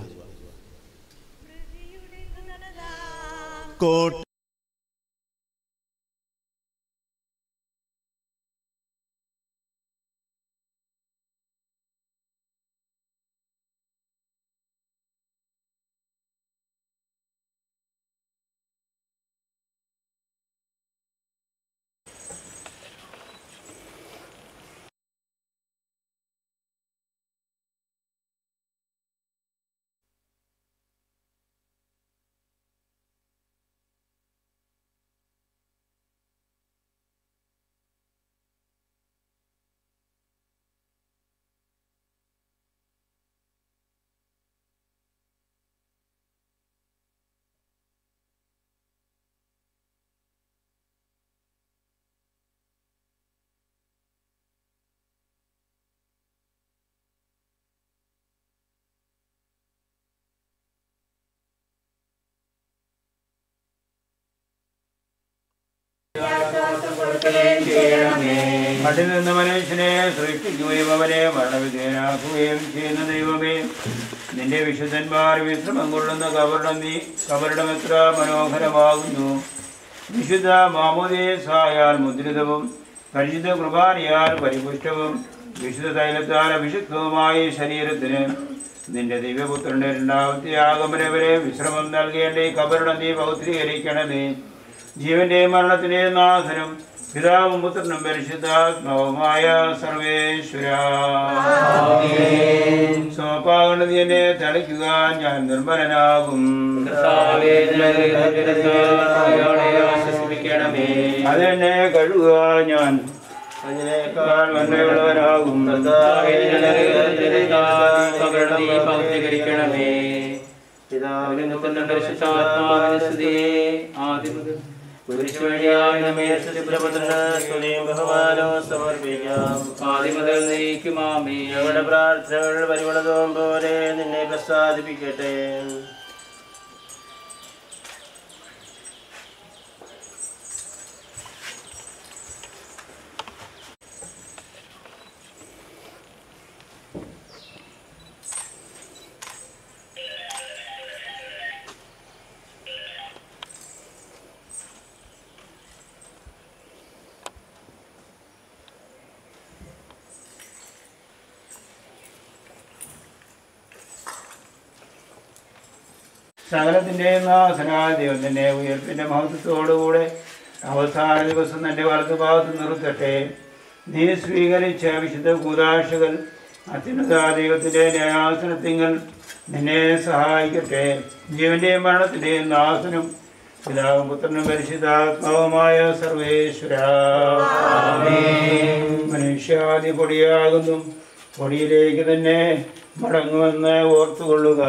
കോട്ട ഉയർപ്പിക്കുകയും ചെയ്യണമേ മണ്ണിൽ നിന്ന് മനുഷ്യനെ സൃഷ്ടിക്കുകയും അവനെ മരണവിധേയനാക്കുകയും ചെയ്യുന്ന ദൈവമേ നിന്റെ വിശുദ്ധന്മാർ വിശ്രമം കൊള്ളുന്ന കബറിടം നീ കബറിടം എത്ര മനോഹരമാകുന്നു വിശുദ്ധ മാമോദേസായാൽ മുദ്രിതവും പരിശുദ്ധ കുർബാനയാൽ പരിപുഷ്ടവും വിശുദ്ധ തൈലത്താൽ അഭിഷിക്തവുമായ ഈ ശരീരത്തിന് നിന്റെ ദിവ്യപുത്രന്റെ രണ്ടാമത്തെ ആഗമന വരെ വിശ്രമം നൽകേണ്ട ഈ കബറിടം നീ പൗത്രീകരിക്കണമേ ജീവന്റെ മരണത്തിന്റെ നാഥനും പിതാവും പുത്രനും പരിശുദ്ധാത്മാവുമായ സർവേശ്വര സോപ്പാകണ നീ എന്നെ തളിക്കുക ഞാൻ നിർമ്മലനാകും കർത്താവേ, നിന്റെ കൃപയോടെ ആശ്വസിപ്പിക്കണമേ അതെന്നെ കഴുകുക ഞാൻ അതിനേക്കാൾ നന്മയുള്ളവനാകും കർത്താവേ, നിന്റെ കൃപയോടെ നീ പൗത്രീകരിക്കണമേ പിതാവിനും പുത്രനും പരിശുദ്ധാത്മാവിനും സ്തുതിയെ ആദ്യം മുതൽ കുരിശ് വഴിയായി നമ്മെ രക്ഷിക്കപ്പെട്ടതിന് സ്തുതിയും ബഹുമാനവും സമർപ്പിക്കാം ആദ്യം മുതൽ നയിക്കുമാമേ ഞങ്ങളുടെ പ്രാർത്ഥനകൾ പരിമളതവും പോലെ നിന്നെ പ്രസാദിപ്പിക്കട്ടെ സകലത്തിന്റെ നാശനായ ദൈവം തന്നെ ഉയർപ്പിന്റെ മഹത്വത്തോടുകൂടെ അവസാന ദിവസം തന്റെ വലതുഭാഗത്ത് നിർത്തട്ടെ നീ സ്വീകരിച്ച വിശുദ്ധ കൂതാശകൾ അത്യുന്നത ദൈവത്തിന്റെ ന്യായാസനത്തിങ്ങൾ നിന്നെ സഹായിക്കട്ടെ ജീവന്റെയും മരണത്തിന്റെയും നാശനും പിതാവും പുത്രനും പരിശുദ്ധാത്മാവുമായ സർവേശ്വര മനുഷ്യാദി പൊടിയാകുന്നു പൊടിയിലേക്ക് തന്നെ മടങ്ങുമെന്ന് ഓർത്തുകൊള്ളുക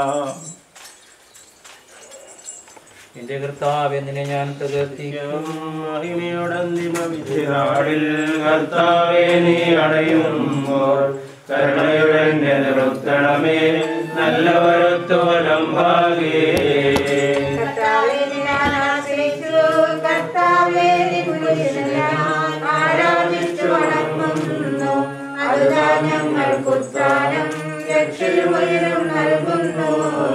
എന്റെ കർത്താവ് നിന്നെ ഞാൻ പ്രകീർത്തിക്കും നാടിൽ കർത്താവേ നീ അടയുമ്പോൾ കരുണയുടെ നിർത്തണമേ നല്ലവരത്തോലം ഭാഗേ കർത്താവേ ഞാൻ ആശ്രയിച്ചു കർത്താവേ നിന്നെ ഞാൻ ആരാധിച്ചു വണങ്ങുന്നു അതുതാ ഞങ്ങൾക്ക് ഉത്ഥാനം രക്ഷയുയരും നൽകുന്നു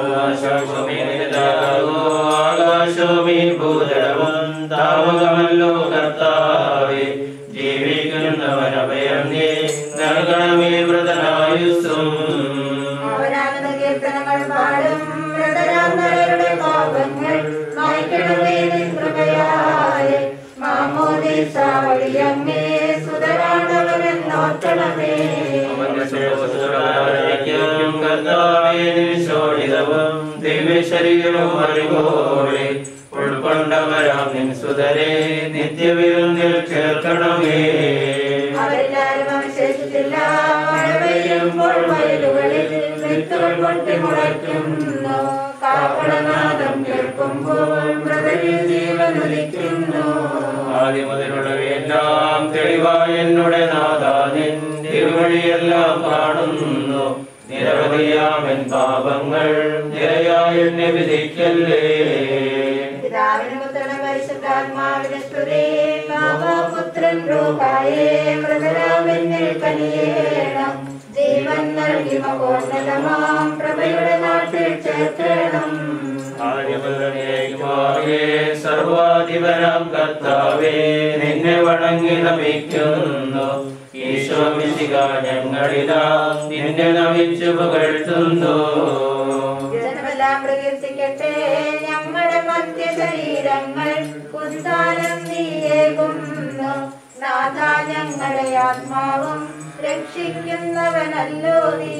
ആകാശമേ ഭൂതലവും താവകമല്ലോ കർത്താവേ ജീവിക്കുന്നവനഭയം നീ നൽകണമേ വ്രതനായുസ്സും അവരാനന്ദ കീർത്തനങ്ങൾ പാടും വ്രതരാന്തരരുടെ പാപങ്ങൾ മായ്ക്കണമേ നിൻ കൃപയാലെ മാമോദീസ വഴിയങ്ങേ സുതരാണവരെന്നോർക്കണമേ ും കർത്താവേ നിശോടിതവും ദിവ്യശരീരവും അറിവോടെ ഉൾക്കൊണ്ടവരാം നിൻ സുതരെ നിത്യവിരുന്നിൽ ചേർക്കണമേ അവരെല്ലാരും അവശേഷിച്ചില്ല മഴ പെയ്യുമ്പോൾ വയലുകളിൽ വിത്തുകൾ പൊട്ടി മുളയ്ക്കുന്നു കാപ്പളനാദം കേൾക്കുമ്പോൾ മൃതരിൽ ജീവൻ ഉദിക്കുന്നു ആദ്യം മുതലുള്ളവയെല്ലാം തെളിവായ എന്നുടെ നാഥാനിൻ തിരുവഴിയെല്ലാം കാണുന്നു നിരവധിയാമൻ പാപങ്ങൾ നിരയായി എന്നെ വിധിക്കല്ലേ പിതാവിന് പുത്രന് പരിശുദ്ധാത്മാവിന് സ്തുതി പുത്രൻ രൂപായേ മൃതരാമെന്നിൽ കനിയേണം ജീവൻ നൽകി മഹോന്നതമാം പ്രഭയുടെ നാട്ടിൽ ചേർക്കണം ആര്യമുതലേക്കുമാകെ സർവാധിപനാം കർത്താവേ നിന്നെ വണങ്ങി നമിക്കുന്നു ഈശോ മിശിക ഞങ്ങളിതാ നിന്നെ നമിച്ചു പുകഴ്ത്തുന്നു ജനമെല്ലാം പ്രകീർത്തിക്കട്ടെ ഞങ്ങളുടെ മധ്യ ശരീരങ്ങൾ ഉദ്ധാനം നീയേകുന്നു നാഥ ഞങ്ങളുടെ ആത്മാവും രക്ഷിക്കുന്നവനല്ലോ നീ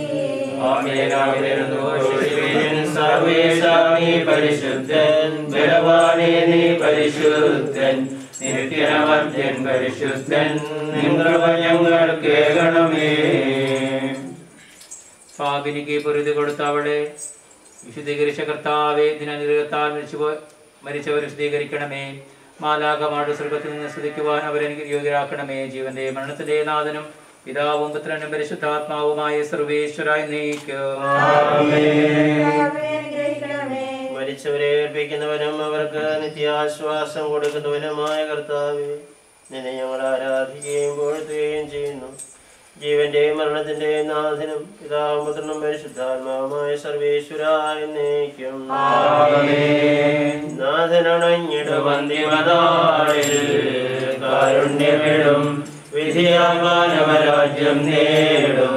സർവേശാ നീ പരിശുദ്ധൻ ബലവാനേ നീ പരിശുദ്ധൻ നിത്യനമർത്യൻ പരിശുദ്ധൻ നിങ്ങളവ ഞങ്ങൾ കേൾക്കണമേ പാപിനിക്ക് പൊരുതി കൊടുത്ത അവളെ വിശുദ്ധീകരിച്ച കർത്താവെ ദിനനിരകത്താൽ മരിച്ചു മരിച്ചവർ വിശദീകരിക്കണമേ മാലാകമാട് സ്വർഗത്തിൽ നിന്ന് സ്തുതിക്കുവാൻ അവരെ യോഗ്യരാക്കണമേ ജീവന്റെ മരണത്തിന്റെ നാഥനും പിതാവും പുത്രനും പരിശുദ്ധാത്മാവുമായ സർവേശ്വരായി നീക്കും അനുഗ്രഹിക്കണമേ മരിച്ചവരെ ഏൽപ്പിക്കുന്നവനും അവർക്ക് നിത്യാശ്വാസം കൊടുക്കുന്നവനുമായ കർത്താവേ നിന്നെ ഞങ്ങൾ ആരാധിക്കുകയും പുകഴ്ത്തുകയും ചെയ്യുന്നു ജീവന്റെയും മരണത്തിന്റെയും നാഥനും പിതാപുത്രനും പരിശുദ്ധാത്മാവുമായ സർവേശ്വരായ എന്നേക്കും നാഥനണഞ്ഞിടുമന്തിമനാളിൽ കാരുണ്യമിടും വിധിയാമാനവരാജ്യം നേടും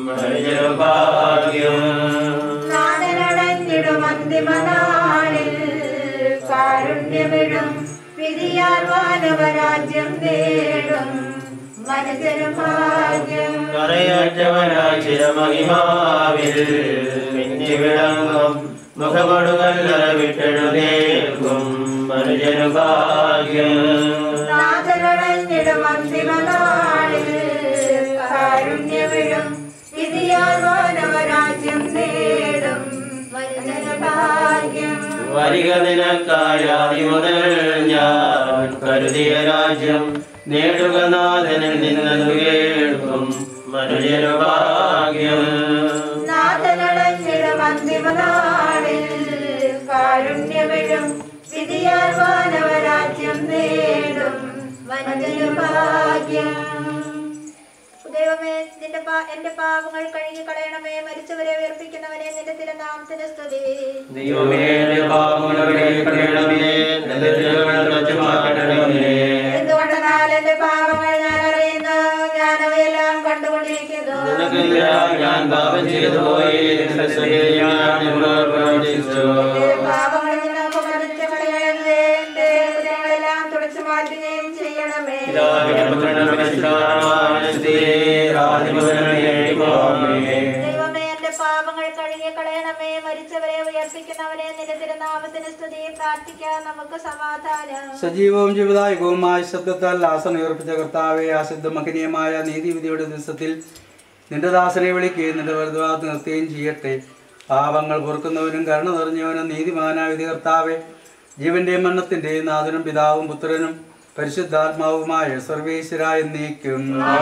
ഭാഗ്യം നാഥനടഞ്ഞിടും അന്തിമനാളിൽ കാരുണ്യമിടും വിധിയാൽ വാനവരാജ്യം നേടും മനുജനു ഭാഗ്യം കറയറ്റവനായി ചിരമഹിമാവിൽ മിന്നി വിളങ്ങും മുഖമടുകല്ലറ വിട്ടെഴുതേൽക്കും മനുജനു ഭാഗ്യം നാഥനടഞ്ഞിടും അന്തിമനാളിൽ കാരുണ്യമിടും വിധിയാൽ വാനവരാജ്യം നേടും മനുജനു ഭാഗ്യം വരിക നിനക്കായാതി മുതൽ ഞാൻ കരുതിയ രാജ്യം നേടുക നാഥനിൽ നിന്നു കേൾക്കും മനുജനു ഭാഗ്യം നാഥനടഞ്ഞിടും അന്തിമനാളിൽ കാരുണ്യമിടും വിധിയാൽ വാനവരാജ്യം നേടും മനുജനു ഭാഗ്യം ദൈവമേ നിന്റെ പാ എന്റെ പാപങ്ങൾ കഴുകി കളയണമേ മരിച്ചവരെ ഉയർപ്പിക്കുന്നവനെ നിന്റെ തിരുനാമത്തിന് സ്തുതി ദൈവമേ എന്റെ പാപങ്ങളെ കളയണമേ നിന്റെ തിരുവചനം ലജ്ജമാക്കണമേ എന്തുകൊണ്ടെന്നാൽ എന്റെ പാപങ്ങൾ ഞാൻ അറിയുന്നു ഞാൻ അവയെല്ലാം കണ്ടുകൊണ്ടിരിക്കുന്നു നിനക്കെതിരായി ഞാൻ പാപം ചെയ്തു പോയി നിന്റെ സന്നിധിയിൽ ഞാൻ നിന്നോട് പ്രവർത്തിച്ചു എന്റെ പാപങ്ങളിൽ നിന്ന് അപമാനിച്ച് കളയണമേ എന്റെ കുറ്റങ്ങളെല്ലാം തുടച്ചു മാറ്റുകയും ചെയ്യണമേ പിതാവിനും പുത്രനും പരിശുദ്ധാത്മാവിനും സ്തുതി. ആദ്യം മുതൽ എന്നേക്കുമാമേ. ദൈവമേ എന്റെ പാപങ്ങൾ കഴുകി കളയണമേ മരിച്ചവരെ ഉയർപ്പിക്കുന്നവനെ നിന്റെ തിരുനാമത്തിന് സ്തുതി പ്രാർത്ഥിക്കാം നമുക്ക് സമാധാനം സജീവവും ജീവദായകവുമായ ശബ്ദത്താൽ ആസനം ഉയർപ്പിച്ച കർത്താവെ അശുദ്ധമഹനീയമായ നീതിവിധിയുടെ ദിവസത്തിൽ നിന്റെ ദാസനെ വിളിക്കുകയും നിന്റെ വലുതാത്ത് നിർത്തുകയും ചെയ്യട്ടെ പാപങ്ങൾ പൊറുക്കുന്നവനും കരുണ നിറഞ്ഞവനും നീതിമാനായ വിധി കർത്താവെ ജീവന്റെയും മരണത്തിന്റെയും നാഥനും പിതാവും പുത്രനും പരിശുദ്ധാത്മാവുമായ സർവേശ്വരായ നീക്കും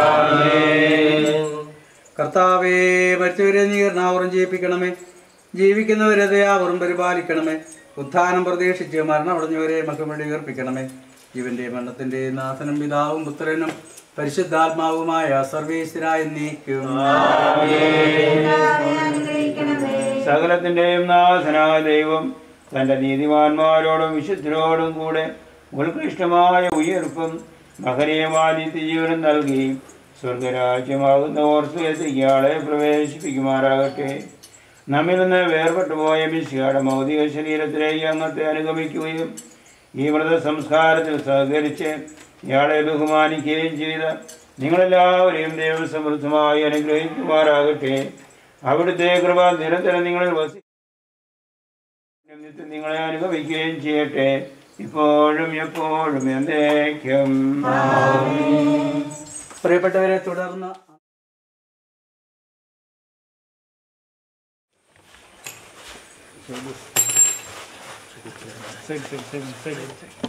കർത്താവേ മരിച്ചവരെ നീ കരുണാവറും ചെയ്യിപ്പിക്കണമേ ജീവിക്കുന്നവരെ ദയാവറും പരിപാലിക്കണമേ ഉത്ഥാനം പ്രതീക്ഷിച്ച് മരണമടഞ്ഞവരെ മക്കളുടെ ഉയർപ്പിക്കണമേ ജീവന്റെ മരണത്തിന്റെ നാഥനും പിതാവും പുത്രനും പരിശുദ്ധാത്മാവുമായ സർവേശ്വരായ നീക്കും കർത്താവേ, അനുഗ്രഹിക്കണമേ സകലത്തിന്റെയും നാഥനായ ദൈവം തന്റെ നീതിമാന്മാരോടും വിശുദ്ധരോടും കൂടെ ഉത്കൃഷ്ടമായ ഉയർപ്പും മഹനീയമായ നിത്യജീവനം നൽകി സ്വർഗരാജ്യമാകുന്ന ഓർത്ത് ഇയാളെ പ്രവേശിപ്പിക്കുമാറാകട്ടെ നമ്മിൽ നിന്ന് വേർപെട്ടു പോയ മിശിയുടെ ഭൗതിക ശരീരത്തിലേക്ക് അങ്ങത്തെ അനുഗമിക്കുകയും ഈ വ്രത സംസ്കാരത്തിൽ സഹകരിച്ച് ഇയാളെ ബഹുമാനിക്കുകയും ചെയ്ത നിങ്ങളെല്ലാവരെയും ദൈവം സമൃദ്ധമായി അനുഗ്രഹിക്കുമാറാകട്ടെ അവിടുത്തെ കൃപ നിരന്തരം നിങ്ങളിൽ വസി നിത്യം നിങ്ങളെ അനുഭവിക്കുകയും ചെയ്യട്ടെ ഇപ്പോഴും എപ്പോഴും എന്നേക്കും പ്രിയപ്പെട്ടവരെ തുടർന്ന് ശരി ശരി ശരി ശരി